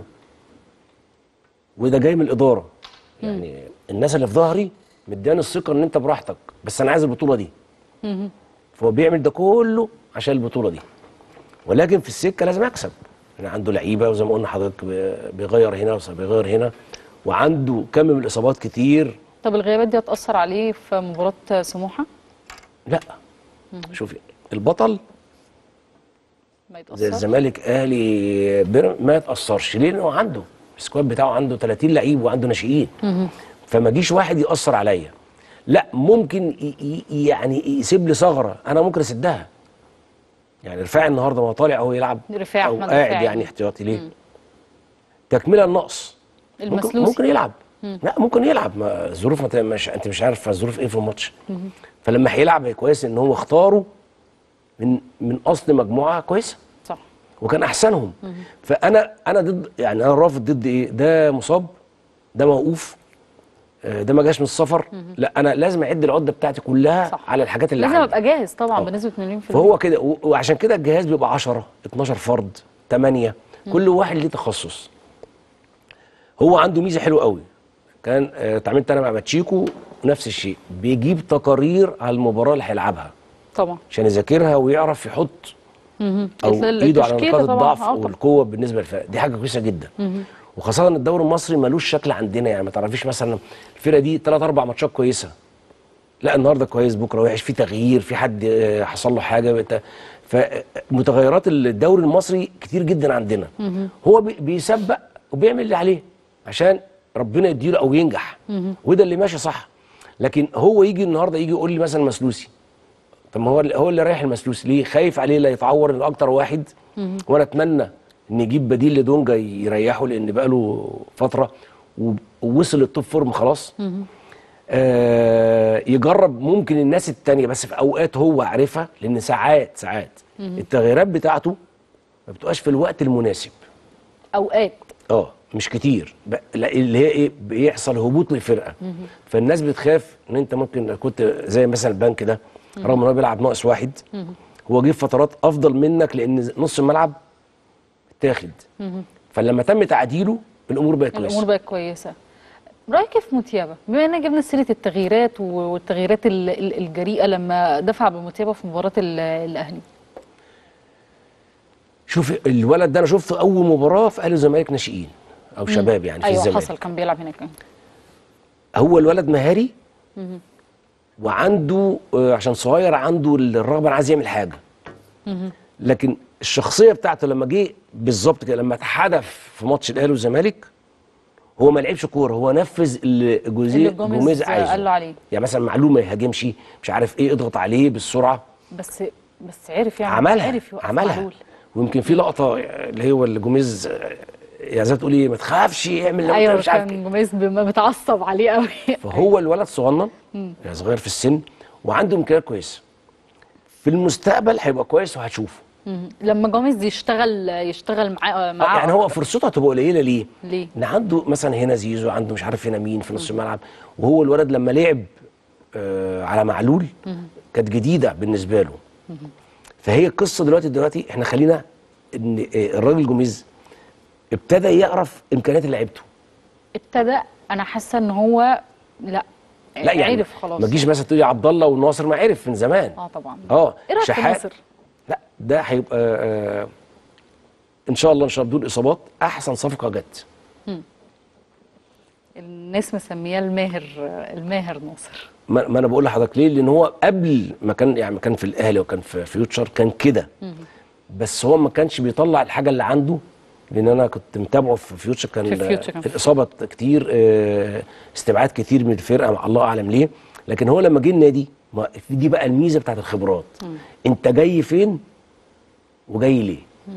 Speaker 2: وده جاي من الاداره يعني الناس اللي في ظهري مدياني الثقه ان انت براحتك بس انا عايز البطوله دي فهو بيعمل ده كله عشان البطوله دي ولكن في السكه لازم اكسب يعني عنده لعيبه وزي ما قلنا حضرتك بي- بيغير هنا وبيغير هنا وعنده كم من الاصابات كتير
Speaker 1: طب الغيابات دي هتأثر عليه في مباراة سموحة؟
Speaker 2: لا شوفي البطل
Speaker 1: ما
Speaker 2: زي
Speaker 1: يتأثرش
Speaker 2: الزمالك اهلي بيراميدز ما يتاثرش ليه؟ لانه عنده السكواد بتاعه عنده 30 لعيب وعنده ناشئين فما جيش واحد ياثر عليا لا ممكن ي- ي- يعني يسيب لي ثغره انا ممكن اسدها يعني رفاعي النهارده ما هو طالع اهو يلعب
Speaker 1: رفاعي،
Speaker 2: او
Speaker 1: أحمد
Speaker 2: قاعد
Speaker 1: رفاعي.
Speaker 2: يعني احتياطي ليه؟ تكمله النقص ممكن,
Speaker 1: المسلوسي
Speaker 2: ممكن يلعب لا ممكن يلعب ما الظروف ما ت- مش انت مش عارف الظروف ايه في الماتش فلما هيلعب هي كويس ان هو اختاره من من اصل مجموعه كويسه
Speaker 1: صح
Speaker 2: وكان احسنهم فانا انا ضد يعني انا رافض ضد ايه ده مصاب ده موقوف آه، ده ما جاش من السفر لا انا لازم اعد العده بتاعتي كلها
Speaker 1: صح.
Speaker 2: على الحاجات اللي
Speaker 1: لازم
Speaker 2: عندي
Speaker 1: ابقى جاهز طبعا
Speaker 2: آه.
Speaker 1: بنسبة 80%
Speaker 2: فهو كده و- وعشان كده الجهاز بيبقى 10 12 فرد 8 كل واحد ليه تخصص هو عنده ميزه حلوه قوي كان آه، اتعاملت انا مع باتشيكو نفس الشيء بيجيب تقارير على المباراه اللي هيلعبها
Speaker 1: طبعا
Speaker 2: عشان يذاكرها ويعرف يحط
Speaker 1: مهم.
Speaker 2: او
Speaker 1: الت-
Speaker 2: ايده على
Speaker 1: التشكيلة
Speaker 2: نقاط
Speaker 1: طبعاً.
Speaker 2: الضعف
Speaker 1: آه طبعاً.
Speaker 2: والقوه بالنسبه للفرق دي حاجه كويسه جدا وخاصه ان الدوري المصري ملوش شكل عندنا يعني ما تعرفيش مثلا الفرقه دي ثلاث اربع ماتشات كويسه لا النهارده كويس بكره وحش في تغيير في حد آه، حصل له حاجه بت- فمتغيرات الدوري المصري كتير جدا عندنا هو بي- بيسبق وبيعمل اللي عليه عشان ربنا يديله او ينجح وده اللي ماشي صح لكن هو يجي النهارده يجي يقول لي مثلا مسلوسي طب ما هو اللي- هو اللي رايح المسلوس ليه خايف عليه لا يتعور إنه اكتر واحد وانا اتمنى ان يجيب بديل لدونجا يريحه لان بقاله فتره و- ووصل التوب فورم خلاص آه يجرب ممكن الناس التانية بس في اوقات هو عارفها لان ساعات ساعات التغييرات بتاعته ما بتبقاش في الوقت المناسب
Speaker 1: اوقات
Speaker 2: اه مش كتير ب- لا، اللي هي ايه بيحصل هبوط للفرقه فالناس بتخاف ان انت ممكن كنت زي مثلا البنك ده رغم ان هو بيلعب ناقص واحد هو جه في فترات افضل منك لان نص الملعب اتاخد فلما تم تعديله الامور بقت
Speaker 1: الامور
Speaker 2: كويسه
Speaker 1: بقت كويسه رايك في موتيابا بما ان جبنا سيره التغييرات و- والتغييرات ال- ال- الجريئه لما دفع بموتيابا في مباراه ال- الاهلي
Speaker 2: شوف الولد ده انا شفته اول مباراه في اهلي والزمالك ناشئين او شباب يعني في
Speaker 1: ايوه
Speaker 2: الزمالك
Speaker 1: حصل كان بيلعب هناك
Speaker 2: هو الولد مهاري وعنده آه، عشان صغير عنده الرغبه انا عايز يعمل حاجه لكن الشخصيه بتاعته لما جه بالظبط كده لما اتحدف في ماتش الاهلي والزمالك هو ما لعبش كوره هو نفذ اللي جوزيه
Speaker 1: اللي جوميز
Speaker 2: جوميز عايزه
Speaker 1: قال له عليه.
Speaker 2: يعني مثلا معلوم ما يهاجمش مش عارف ايه اضغط عليه بالسرعه
Speaker 1: بس بس عرف يعني
Speaker 2: عملها
Speaker 1: عرف يوقف
Speaker 2: عملها
Speaker 1: معلول.
Speaker 2: ويمكن في لقطه اللي هو اللي جوميز آه، يعني زي ما تقولي ما تخافش اعمل لو انت
Speaker 1: ايوه
Speaker 2: مش عارف
Speaker 1: كان جوميز بم- متعصب عليه قوي
Speaker 2: فهو الولد صغنن يعني صغير في السن وعنده امكانيات كويسه في المستقبل هيبقى كويس وهتشوفه
Speaker 1: مم. لما جوميز يشتغل يشتغل معاه
Speaker 2: آه،
Speaker 1: معاه
Speaker 2: يعني هو فرصته هتبقى قليله ليه؟
Speaker 1: ليه؟
Speaker 2: ان عنده مثلا هنا زيزو عنده مش عارف هنا مين في نص الملعب وهو الولد لما لعب آه على معلول كانت جديده بالنسبه له فهي القصه دلوقتي دلوقتي احنا خلينا ان آه، الراجل جوميز ابتدى يعرف امكانيات لعيبته
Speaker 1: ابتدى انا حاسه ان هو لا
Speaker 2: لا يعني
Speaker 1: عرف خلاص
Speaker 2: ما تجيش مثلا تقولي عبد الله والناصر ما عرف من زمان
Speaker 1: اه طبعا
Speaker 2: اه
Speaker 1: ايه رايك في
Speaker 2: شحات-
Speaker 1: ناصر؟
Speaker 2: لا ده هيبقى آه ان شاء الله ان شاء الله بدون اصابات احسن صفقه جت
Speaker 1: الناس مسمياه الماهر الماهر ناصر
Speaker 2: ما ما انا بقول لحضرتك ليه لان هو قبل ما كان يعني ما كان في الاهلي وكان في فيوتشر كان كده بس هو ما كانش بيطلع الحاجه اللي عنده لان انا كنت متابعه في فيوتشر كان
Speaker 1: في فيوتشر كان في
Speaker 2: الاصابه كتير آه، استبعاد كتير من الفرقه مع الله اعلم ليه لكن هو لما جه النادي ما دي بقى الميزه بتاعت الخبرات انت جاي فين وجاي ليه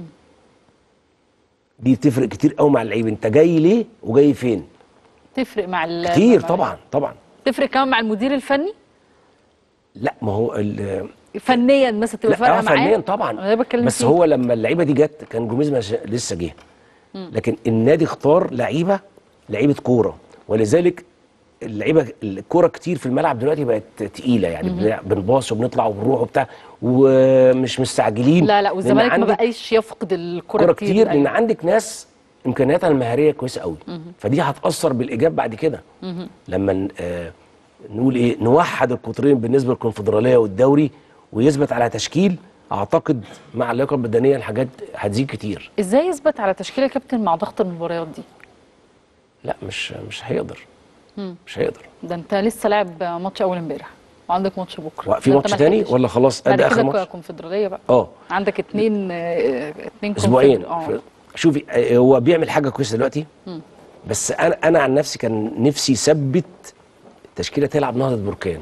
Speaker 2: دي بتفرق كتير قوي مع اللعيب انت جاي ليه وجاي فين
Speaker 1: تفرق مع ال
Speaker 2: كتير
Speaker 1: مع-
Speaker 2: طبعا طبعا
Speaker 1: تفرق كمان مع المدير الفني
Speaker 2: لا ما هو ال-
Speaker 1: فنيا مثلا تبقى
Speaker 2: لا
Speaker 1: فارقه
Speaker 2: اه
Speaker 1: معاه
Speaker 2: فنيا
Speaker 1: أنا ده
Speaker 2: طبعا
Speaker 1: بتكلم
Speaker 2: بس
Speaker 1: فيه.
Speaker 2: هو لما اللعيبه دي جت كان جوميز مش- لسه جه لكن النادي اختار لعيبه لعيبه كوره ولذلك اللعيبه الكوره كتير في الملعب دلوقتي بقت تقيله يعني بنلعب- بنباص وبنطلع وبنروح وبتاع ومش مستعجلين
Speaker 1: لا لا
Speaker 2: لأن
Speaker 1: والزمالك ما
Speaker 2: عندك
Speaker 1: بقاش يفقد الكره
Speaker 2: كوره
Speaker 1: كتير,
Speaker 2: كتير لان
Speaker 1: أيوة.
Speaker 2: عندك ناس امكانياتها المهاريه كويسه قوي فدي هتاثر بالايجاب بعد كده لما ن- آه نقول ايه نوحد القطرين بالنسبه للكونفدراليه والدوري ويثبت على تشكيل اعتقد مع اللياقه البدنيه الحاجات هتزيد كتير
Speaker 1: ازاي يثبت على تشكيل يا كابتن مع ضغط المباريات دي
Speaker 2: لا مش مش هيقدر مش هيقدر
Speaker 1: ده انت لسه لاعب ماتش اول امبارح وعندك ماتش بكره
Speaker 2: في
Speaker 1: ده انت
Speaker 2: ماتش
Speaker 1: ما
Speaker 2: تاني
Speaker 1: لحقتش.
Speaker 2: ولا خلاص
Speaker 1: بعد
Speaker 2: ادي اخر
Speaker 1: كده
Speaker 2: ماتش
Speaker 1: كونفدراليه بقى
Speaker 2: اه
Speaker 1: عندك اتنين آه، اتنين
Speaker 2: اسبوعين
Speaker 1: كونفدر- اه
Speaker 2: ف- شوفي آه، هو بيعمل حاجه كويسه دلوقتي بس انا انا عن نفسي كان نفسي يثبت تشكيله تلعب نهضه بركان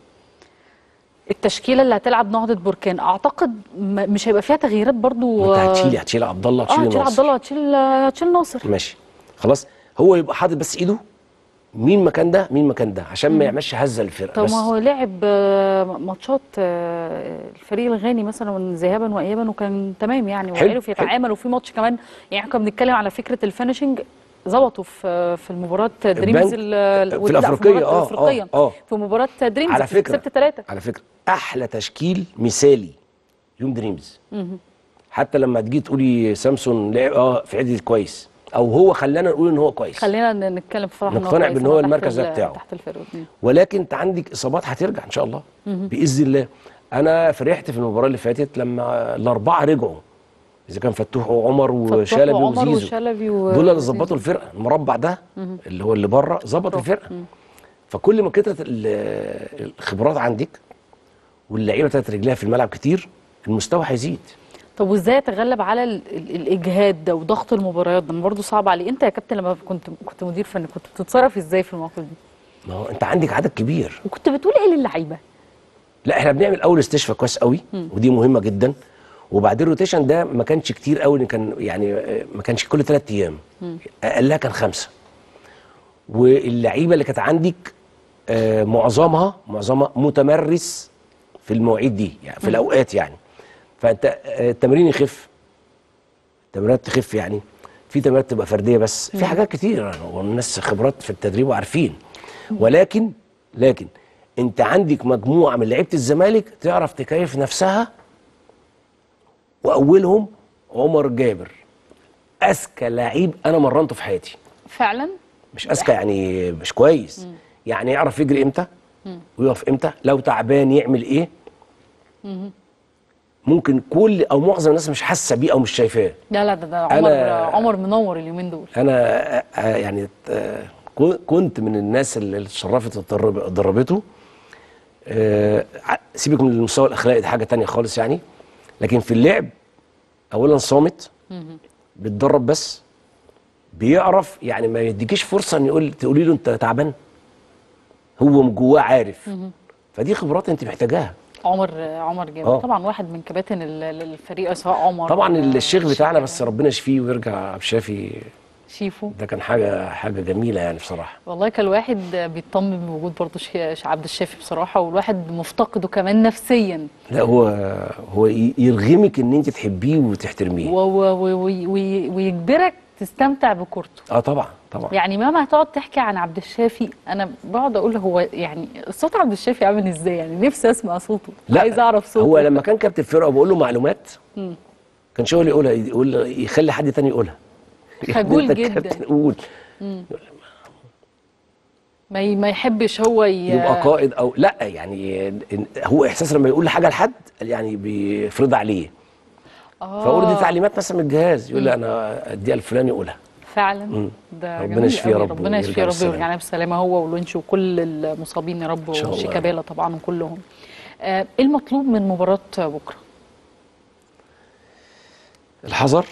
Speaker 1: التشكيله اللي هتلعب نهضه بركان اعتقد م- مش هيبقى فيها تغييرات برضو
Speaker 2: انت
Speaker 1: آه،
Speaker 2: هتشيلي هتشيل عبد الله
Speaker 1: اه
Speaker 2: هتشيل
Speaker 1: هتشيل عبد
Speaker 2: ناصر
Speaker 1: الله هتشيل هتشيل ناصر
Speaker 2: ماشي خلاص هو يبقى حاطط بس ايده مين مكان ده مين مكان ده عشان ما يعملش هزه للفرقه
Speaker 1: طب
Speaker 2: بس
Speaker 1: ما هو لعب آه، ماتشات آه، الفريق الغاني مثلا ذهابا وايابا وكان تمام يعني
Speaker 2: حلو،
Speaker 1: وعرف
Speaker 2: حلو.
Speaker 1: يتعامل وفي ماتش كمان يعني احنا كنا بنتكلم على فكره الفينشنج ظبطوا في في المباراه دريمز
Speaker 2: البنك-
Speaker 1: ال-
Speaker 2: في
Speaker 1: لا،
Speaker 2: الأفريقية،
Speaker 1: المباراة
Speaker 2: آه،
Speaker 1: الافريقيه
Speaker 2: آه، آه.
Speaker 1: في مباراه دريمز
Speaker 2: على فكره
Speaker 1: كسبت ثلاثه
Speaker 2: على فكره احلى تشكيل مثالي يوم دريمز حتى لما تيجي تقولي سامسون لعب اه في عدل كويس او هو خلانا نقول ان هو كويس
Speaker 1: خلينا ن- نتكلم بصراحه
Speaker 2: نقتنع
Speaker 1: كويس
Speaker 2: بإن هو
Speaker 1: تحت
Speaker 2: المركز ده
Speaker 1: ال-
Speaker 2: بتاعه.
Speaker 1: تحت الفرق مم.
Speaker 2: ولكن انت عندك اصابات هترجع ان شاء الله باذن الله انا فرحت في المباراه اللي فاتت لما الاربعه رجعوا اذا كان فتوح وعمر وشلبي
Speaker 1: وعمر
Speaker 2: وزيزو
Speaker 1: وشلبي و-
Speaker 2: دول اللي
Speaker 1: وزيزو.
Speaker 2: ظبطوا الفرقه المربع ده اللي هو اللي بره ظبط الفرقه فكل ما كترت ال- الخبرات عندك واللعيبه بتاعت رجليها في الملعب كتير المستوى هيزيد
Speaker 1: طب وازاي اتغلب على ال ال الاجهاد ده وضغط المباريات ده ما برضه صعب عليه انت يا كابتن لما كنت كنت مدير فني كنت بتتصرف ازاي في المواقف دي
Speaker 2: ما هو انت عندك عدد كبير
Speaker 1: وكنت بتقول ايه للعيبه
Speaker 2: لا احنا بنعمل اول استشفاء كويس قوي ودي مهمه جدا وبعدين الروتيشن ده ما كانش كتير قوي إن كان يعني آه، ما كانش كل ثلاث ايام اقلها كان خمسه واللعيبه اللي كانت عندك آه، معظمها معظمها متمرس في المواعيد دي يعني في الاوقات يعني فانت آه، التمرين يخف التمرينات تخف يعني في تمرينات تبقى فرديه بس في حاجات كتير والناس خبرات في التدريب وعارفين ولكن لكن انت عندك مجموعه من لعيبه الزمالك تعرف تكيف نفسها واولهم عمر جابر اذكى لعيب انا مرنته في حياتي
Speaker 1: فعلا
Speaker 2: مش اذكى يعني مش كويس يعني يعرف يجري امتى ويقف امتى لو تعبان يعمل ايه ممكن كل او معظم الناس مش حاسه بيه او مش شايفاه
Speaker 1: لا لا ده, ده عمر
Speaker 2: أنا-
Speaker 1: عمر منور اليومين دول
Speaker 2: انا آه، آه، يعني آه، كو- كنت من الناس اللي اتشرفت واتدرب- دربته آه، ع- سيبك من المستوى الاخلاقي دي حاجه تانية خالص يعني لكن في اللعب اولا صامت بيتدرب بس بيعرف يعني ما يديكيش فرصه ان يقول تقولي له انت تعبان هو من جواه عارف فدي خبرات انت محتاجاها
Speaker 1: عمر عمر جابر
Speaker 2: آه.
Speaker 1: طبعا واحد من كباتن ال- ال- الفريق سواء عمر
Speaker 2: طبعا
Speaker 1: ولا
Speaker 2: الشيخ بتاعنا
Speaker 1: شيكابالا.
Speaker 2: بس ربنا يشفيه ويرجع عبد الشافي
Speaker 1: شيفو
Speaker 2: ده كان حاجه حاجه جميله يعني بصراحه
Speaker 1: والله كان الواحد بيطمن بوجود برضه شي- عبد الشافي بصراحه والواحد مفتقده كمان نفسيا
Speaker 2: لا هو هو ي- يرغمك ان انت تحبيه وتحترميه
Speaker 1: و- و- و- وي- وي- ويجبرك تستمتع بكورته
Speaker 2: اه طبعا طبعا
Speaker 1: يعني مهما هتقعد تحكي عن عبد الشافي انا بقعد اقول هو يعني صوت عبد الشافي عامل ازاي يعني نفسي اسمع صوته عايز اعرف صوته
Speaker 2: هو لما كان كابتن فرقه بقول له معلومات كان شغل يقولها يقول يخلي حد تاني يقولها
Speaker 1: خجول
Speaker 2: أنت
Speaker 1: جدا.
Speaker 2: كابتن قول
Speaker 1: ما ي- ما يحبش هو ي...
Speaker 2: يبقى قائد او لا يعني إن- هو احساس لما يقول حاجه لحد يعني بيفرض عليه
Speaker 1: آه
Speaker 2: فاقول دي تعليمات مثلا من الجهاز يقول لي انا اديها الفلاني يقولها
Speaker 1: فعلا ده
Speaker 2: ربنا
Speaker 1: جميل
Speaker 2: يشفيه يا
Speaker 1: قوي.
Speaker 2: رب
Speaker 1: ربنا يشفيه يا
Speaker 2: ويرجع
Speaker 1: رب
Speaker 2: بالسلامة.
Speaker 1: ويرجعنا بالسلامه هو ولونش وكل المصابين يا رب
Speaker 2: شاء الله.
Speaker 1: وشيكابالا طبعا وكلهم آه، ايه المطلوب من مباراه بكره
Speaker 2: الحذر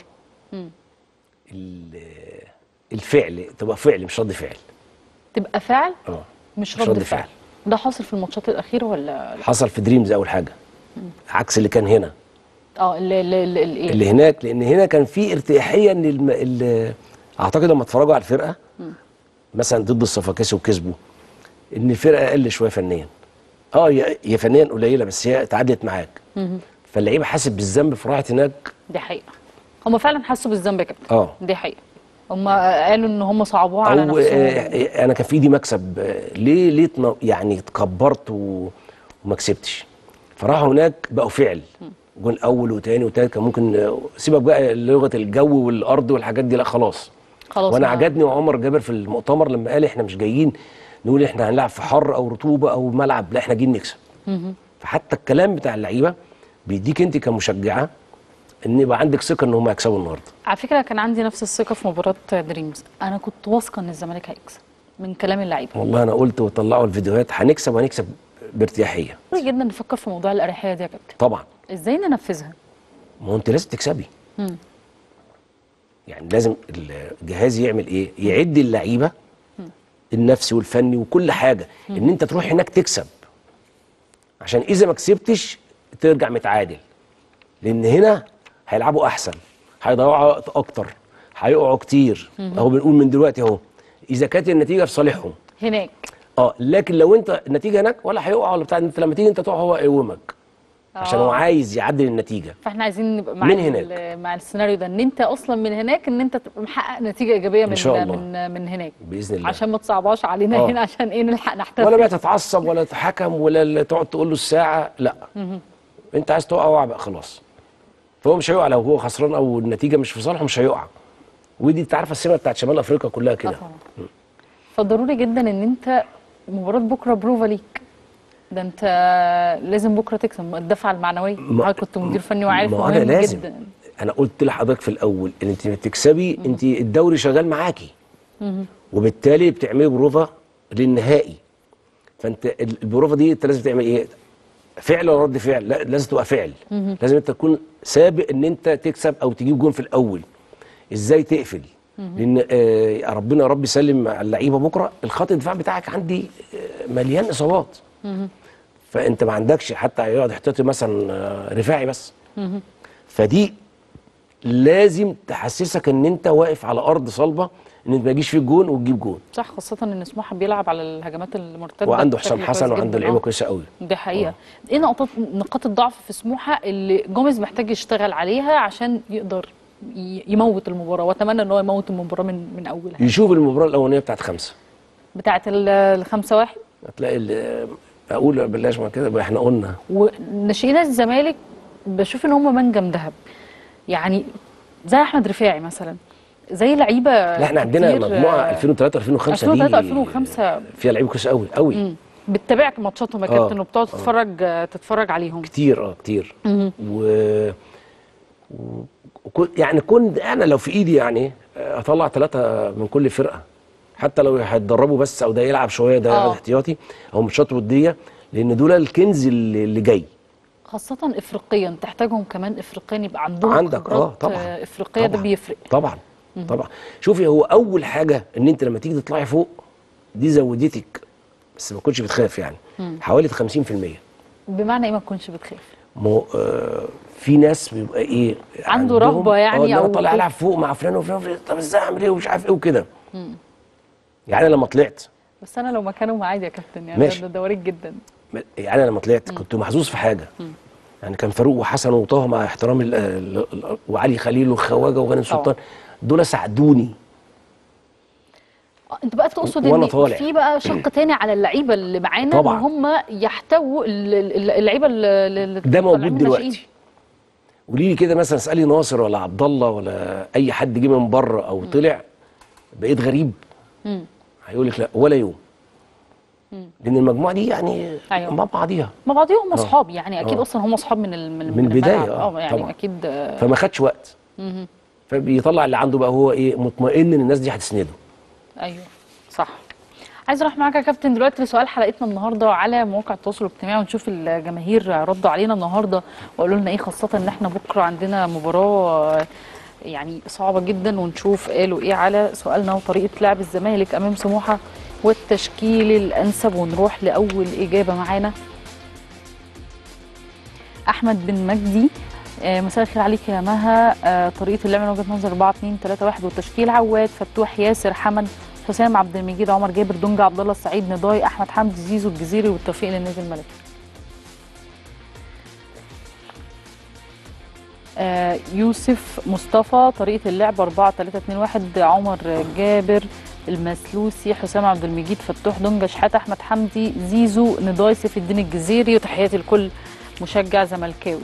Speaker 2: ال- الفعل تبقى فعل مش رد فعل
Speaker 1: تبقى فعل
Speaker 2: اه
Speaker 1: مش
Speaker 2: مش
Speaker 1: رد,
Speaker 2: رد
Speaker 1: فعل.
Speaker 2: فعل.
Speaker 1: ده حاصل في الماتشات الاخيره ولا
Speaker 2: حصل في دريمز اول حاجه عكس اللي كان هنا
Speaker 1: اه اللي اللي اللي, اللي,
Speaker 2: اللي هناك لان هنا كان في ارتياحيه ان الم... ال... اعتقد لما اتفرجوا على الفرقه مثلا ضد الصفاقسي وكسبوا ان الفرقه اقل شويه فنيا اه هي هي فنيا قليله بس هي تعادلت معاك فاللعيبه حاسس بالذنب فراحت هناك
Speaker 1: دي حقيقه هم فعلا حسوا بالذنب يا كابتن
Speaker 2: اه
Speaker 1: دي حقيقه هم قالوا ان هم صعبوها على
Speaker 2: او
Speaker 1: نفسهم
Speaker 2: آه، انا كان في ايدي مكسب آه، ليه ليه اتن- يعني اتكبرت و- وما كسبتش فراحوا هناك بقوا فعل جون اول وتاني وتالت كان ممكن آه، سيبك بقى لغه الجو والارض والحاجات دي لا خلاص
Speaker 1: خلاص
Speaker 2: وانا
Speaker 1: ما-
Speaker 2: عجبني وعمر جابر في المؤتمر لما قال احنا مش جايين نقول احنا هنلعب في حر او رطوبه او ملعب لا احنا جايين نكسب فحتى الكلام بتاع اللعيبه بيديك انت كمشجعه ان يبقى عندك ثقه ان هم هيكسبوا النهارده
Speaker 1: على فكره كان عندي نفس الثقه في مباراه دريمز انا كنت واثقه ان الزمالك هيكسب من كلام اللعيبه
Speaker 2: والله انا قلت وطلعوا الفيديوهات هنكسب وهنكسب بارتياحيه
Speaker 1: ضروري جدا نفكر في موضوع الاريحيه دي يا كابتن
Speaker 2: طبعا
Speaker 1: ازاي ننفذها
Speaker 2: ما هو انت لازم تكسبي
Speaker 1: مم.
Speaker 2: يعني لازم الجهاز يعمل ايه يعد اللعيبه النفسي والفني وكل حاجه ان انت تروح هناك تكسب عشان اذا ما كسبتش ترجع متعادل لان هنا هيلعبوا احسن هيضيعوا وقت اكتر هيقعوا كتير اهو بنقول من دلوقتي اهو اذا كانت النتيجه في صالحهم
Speaker 1: هناك
Speaker 2: اه لكن لو انت النتيجه هناك ولا هيقع ولا بتاع انت لما تيجي انت تقع هو يقومك عشان هو
Speaker 1: آه.
Speaker 2: عايز يعدل النتيجه
Speaker 1: فاحنا عايزين نبقى مع
Speaker 2: من
Speaker 1: ال-
Speaker 2: هناك.
Speaker 1: مع السيناريو ده ان انت اصلا من هناك ان انت تبقى محقق نتيجه ايجابيه من
Speaker 2: شاء الله.
Speaker 1: من من هناك
Speaker 2: باذن الله
Speaker 1: عشان ما تصعبهاش علينا
Speaker 2: آه.
Speaker 1: هنا عشان ايه نلحق نحتفل
Speaker 2: ولا بقى تتعصب ولا تتحكم ولا ال- تقعد تقول له الساعه لا انت عايز تقع وقع بقى خلاص فهو مش هيقع لو هو خسران او النتيجه مش في صالحه مش هيقع ودي انت عارفه السمه بتاعت شمال افريقيا كلها كده
Speaker 1: طبعا. فضروري جدا ان انت مباراه بكره بروفا ليك ده انت لازم بكره تكسب الدفعه المعنويه
Speaker 2: ما-
Speaker 1: حضرتك كنت مدير فني وعارف
Speaker 2: ما
Speaker 1: مهم
Speaker 2: انا لازم
Speaker 1: جدا
Speaker 2: انا قلت لحضرتك في الاول ان انت بتكسبي انت الدوري شغال معاكي وبالتالي بتعملي بروفا للنهائي فانت ال- البروفا دي انت لازم تعمل ايه فعل ولا رد فعل لا لازم تبقى فعل لازم انت تكون سابق ان انت تكسب او تجيب جون في الاول ازاي تقفل لان آه ربنا يا رب يسلم على اللعيبه بكره الخط الدفاع بتاعك عندي آه مليان اصابات فانت ما عندكش حتى يقعد احتياطي مثلا آه، رفاعي بس فدي لازم تحسسك ان انت واقف على ارض صلبه ان انت ما يجيش فيك جون وتجيب جون
Speaker 1: صح خاصه ان سموحه بيلعب على الهجمات المرتده
Speaker 2: وعنده
Speaker 1: بشكل
Speaker 2: حسام
Speaker 1: كويس
Speaker 2: حسن
Speaker 1: جداً.
Speaker 2: وعنده
Speaker 1: آه.
Speaker 2: لعيبه كويسه قوي
Speaker 1: دي حقيقه ايه نقطات نقاط الضعف في سموحه اللي جوميز محتاج يشتغل عليها عشان يقدر ي- يموت المباراه واتمنى ان هو يموت المباراه من من اولها
Speaker 2: يشوف المباراه الاولانيه بتاعت خمسه
Speaker 1: بتاعه ال- الخمسة واحد
Speaker 2: هتلاقي ال- اقول بلاش ما كده بقى احنا قلنا
Speaker 1: وناشئين الزمالك بشوف ان هم منجم ذهب يعني زي احمد رفاعي مثلا زي لعيبه
Speaker 2: لا احنا عندنا
Speaker 1: كتير،
Speaker 2: مجموعه
Speaker 1: آه،
Speaker 2: 2003 2005 دي
Speaker 1: 2003 2005
Speaker 2: فيها لعيبه كويسه قوي قوي
Speaker 1: مم. بتتابع ماتشاتهم يا
Speaker 2: آه،
Speaker 1: كابتن وبتقعد
Speaker 2: آه.
Speaker 1: تتفرج تتفرج عليهم
Speaker 2: كتير اه كتير
Speaker 1: مهم.
Speaker 2: و... و... وكن- يعني كنت انا لو في ايدي يعني اطلع ثلاثه من كل فرقه حتى لو هيتدربوا بس او ده يلعب شويه ده
Speaker 1: آه.
Speaker 2: يلعب احتياطي او ماتشات وديه لان دول الكنز اللي, اللي جاي
Speaker 1: خاصة افريقيا تحتاجهم كمان افريقيا يبقى عندهم
Speaker 2: عندك،
Speaker 1: خبرات،
Speaker 2: آه، طبعاً.
Speaker 1: آه، افريقيا ده
Speaker 2: طبعاً.
Speaker 1: بيفرق
Speaker 2: طبعا طبعا شوفي هو اول حاجه ان انت لما تيجي تطلعي فوق دي زودتك بس ما كنتش بتخاف يعني حوالي 50%
Speaker 1: بمعنى ايه ما تكونش بتخاف
Speaker 2: مو آه في ناس بيبقى ايه
Speaker 1: عنده
Speaker 2: عندهم-
Speaker 1: رغبة يعني
Speaker 2: اه إن انا
Speaker 1: أو
Speaker 2: طالع
Speaker 1: خوف.
Speaker 2: العب فوق مع فلان وفلان وفلان، طب ازاي اعمل ايه ومش عارف ايه وكده يعني أنا لما طلعت
Speaker 1: بس انا لو مكانهم عادي يا كابتن يعني
Speaker 2: ماشي.
Speaker 1: ده ده وارد جدا
Speaker 2: يعني انا لما طلعت كنت محظوظ في حاجه يعني كان فاروق وحسن وطه مع احترامي ال- ال- ال- وعلي خليل وخواجه وغانم
Speaker 1: طبعا.
Speaker 2: سلطان دول ساعدوني
Speaker 1: آه، انت بقى تقصد
Speaker 2: وأنا
Speaker 1: ان
Speaker 2: طالع.
Speaker 1: في بقى شق تاني على اللعيبه اللي معانا
Speaker 2: طبعاً.
Speaker 1: ان هم يحتووا ال- ال- اللعيبه اللي اللي
Speaker 2: ده
Speaker 1: طالعين
Speaker 2: موجود
Speaker 1: من
Speaker 2: دلوقتي
Speaker 1: الناشئين.
Speaker 2: قولي لي كده مثلا اسالي ناصر ولا عبد الله ولا اي حد جه من بره او طلع بقيت غريب
Speaker 1: مم.
Speaker 2: هيقول لك لا ولا يوم لان المجموعه دي يعني
Speaker 1: أيوة.
Speaker 2: مع بعضيها
Speaker 1: ما بعضهم اصحاب يعني اكيد
Speaker 2: آه.
Speaker 1: اصلا هم اصحاب من ال- من,
Speaker 2: من البداية،
Speaker 1: الملعب.
Speaker 2: آه،
Speaker 1: اه يعني
Speaker 2: طبعاً.
Speaker 1: اكيد آه،
Speaker 2: فما خدش وقت
Speaker 1: مهم.
Speaker 2: فبيطلع اللي عنده بقى هو ايه مطمئن ان الناس دي هتسنده
Speaker 1: ايوه صح عايز اروح معاك يا كابتن دلوقتي لسؤال حلقتنا النهارده على مواقع التواصل الاجتماعي ونشوف الجماهير ردوا علينا النهارده وقالوا لنا ايه خاصه ان احنا بكره عندنا مباراه يعني صعبه جدا ونشوف قالوا ايه على سؤالنا وطريقه لعب الزمالك امام سموحه والتشكيل الانسب ونروح لاول اجابه معانا احمد بن مجدي آه، مساء الخير عليك يا مها آه، طريقه اللعب من وجهه نظر 4 2 3 1 والتشكيل عواد فتوح ياسر حمد حسام عبد المجيد عمر جابر دونجا عبد الله السعيد نضاي احمد حمدي زيزو الجزيري والتوفيق للنادي الملكي آه، يوسف مصطفى طريقه اللعب 4 3 2 1 عمر جابر المسلوسي حسام عبد المجيد فتوح دونجا شحاته احمد حمدي زيزو نضاي سيف الدين الجزيري وتحياتي لكل مشجع زملكاوي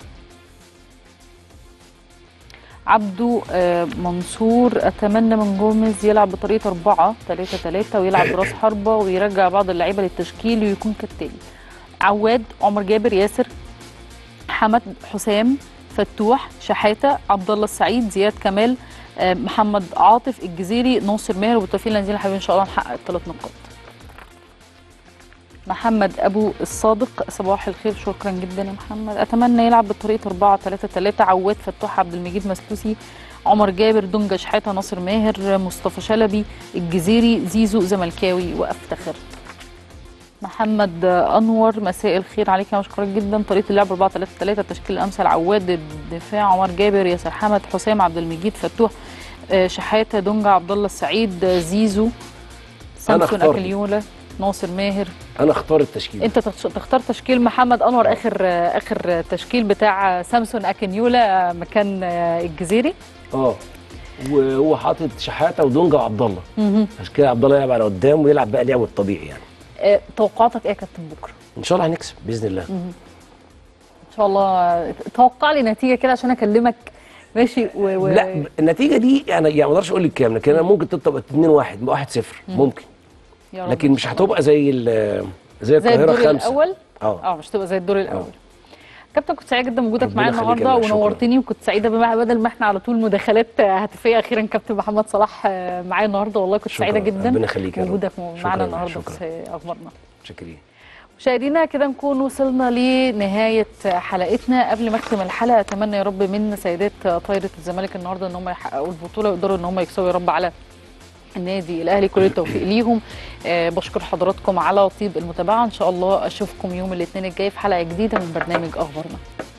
Speaker 1: عبدو آه، منصور اتمنى من جوميز يلعب بطريقه 4 3 3 ويلعب براس حربه ويرجع بعض اللعيبه للتشكيل ويكون كالتالي عواد عمر جابر ياسر حمد حسام فتوح شحاته عبد الله السعيد زياد كمال آه، محمد عاطف الجزيري ناصر ماهر وبالتوفيق لنزيل حبيبي ان شاء الله نحقق الثلاث نقاط محمد ابو الصادق صباح الخير شكرا جدا يا محمد اتمنى يلعب بطريقه 4 3 3 عواد فتوح عبد المجيد مسلوسي عمر جابر دونجا شحاته ناصر ماهر مصطفى شلبي الجزيري زيزو زملكاوي وافتخر محمد انور مساء الخير عليك يا مشكورك جدا طريقه اللعب 4 3 3 التشكيل الامثل عواد الدفاع عمر جابر ياسر حمد حسام عبد المجيد فتوح آه، شحاته دونجا عبد الله السعيد آه، زيزو سامسون
Speaker 2: اختار.
Speaker 1: اكليولا ناصر ماهر
Speaker 2: انا اختار التشكيل
Speaker 1: انت تخش- تختار تشكيل محمد انور اخر آه، اخر تشكيل بتاع سامسون اكنيولا آه، مكان آه، الجزيري
Speaker 2: اه وهو حاطط شحاته ودونجا وعبد الله
Speaker 1: مهم.
Speaker 2: عشان كده عبد الله يلعب على قدام ويلعب بقى لعبه الطبيعي يعني
Speaker 1: آه، توقعاتك ايه يا كابتن بكره
Speaker 2: ان شاء الله هنكسب باذن الله
Speaker 1: ان شاء الله توقع لي نتيجه كده عشان اكلمك ماشي و... و...
Speaker 2: لا النتيجه دي يعني يعني ما اقدرش اقول لك كام لكن انا ممكن تبقى 2 1 1 0 ممكن
Speaker 1: يا رب
Speaker 2: لكن
Speaker 1: إن
Speaker 2: مش
Speaker 1: شاء الله.
Speaker 2: هتبقى زي ال- زي
Speaker 1: زي
Speaker 2: القاهره
Speaker 1: الدور
Speaker 2: خمسه
Speaker 1: الاول
Speaker 2: اه
Speaker 1: اه مش تبقى زي الدور الاول كابتن كنت سعيده جدا بوجودك
Speaker 2: ربنا
Speaker 1: معايا
Speaker 2: يخليك يا
Speaker 1: النهارده
Speaker 2: باشا، شكراً.
Speaker 1: ونورتني وكنت سعيده بما بدل ما احنا على طول مداخلات هاتفيه اخيرا كابتن محمد صلاح آه، معايا النهارده والله كنت
Speaker 2: شكراً.
Speaker 1: سعيده جدا
Speaker 2: ربنا يخليك يا رب.
Speaker 1: بوجودك
Speaker 2: شكراً
Speaker 1: معانا
Speaker 2: يا
Speaker 1: النهارده
Speaker 2: شكراً.
Speaker 1: في اخبارنا
Speaker 2: شكرا
Speaker 1: مشاهدينا كده نكون وصلنا لنهاية حلقتنا قبل ما اختم الحلقة أتمنى يا رب من سيدات طايرة الزمالك النهاردة إن هم يحققوا البطولة ويقدروا إن هم يكسبوا يا رب على النادي الأهلي كل التوفيق ليهم آه بشكر حضراتكم على طيب المتابعة إن شاء الله أشوفكم يوم الاثنين الجاي في حلقة جديدة من برنامج أخبارنا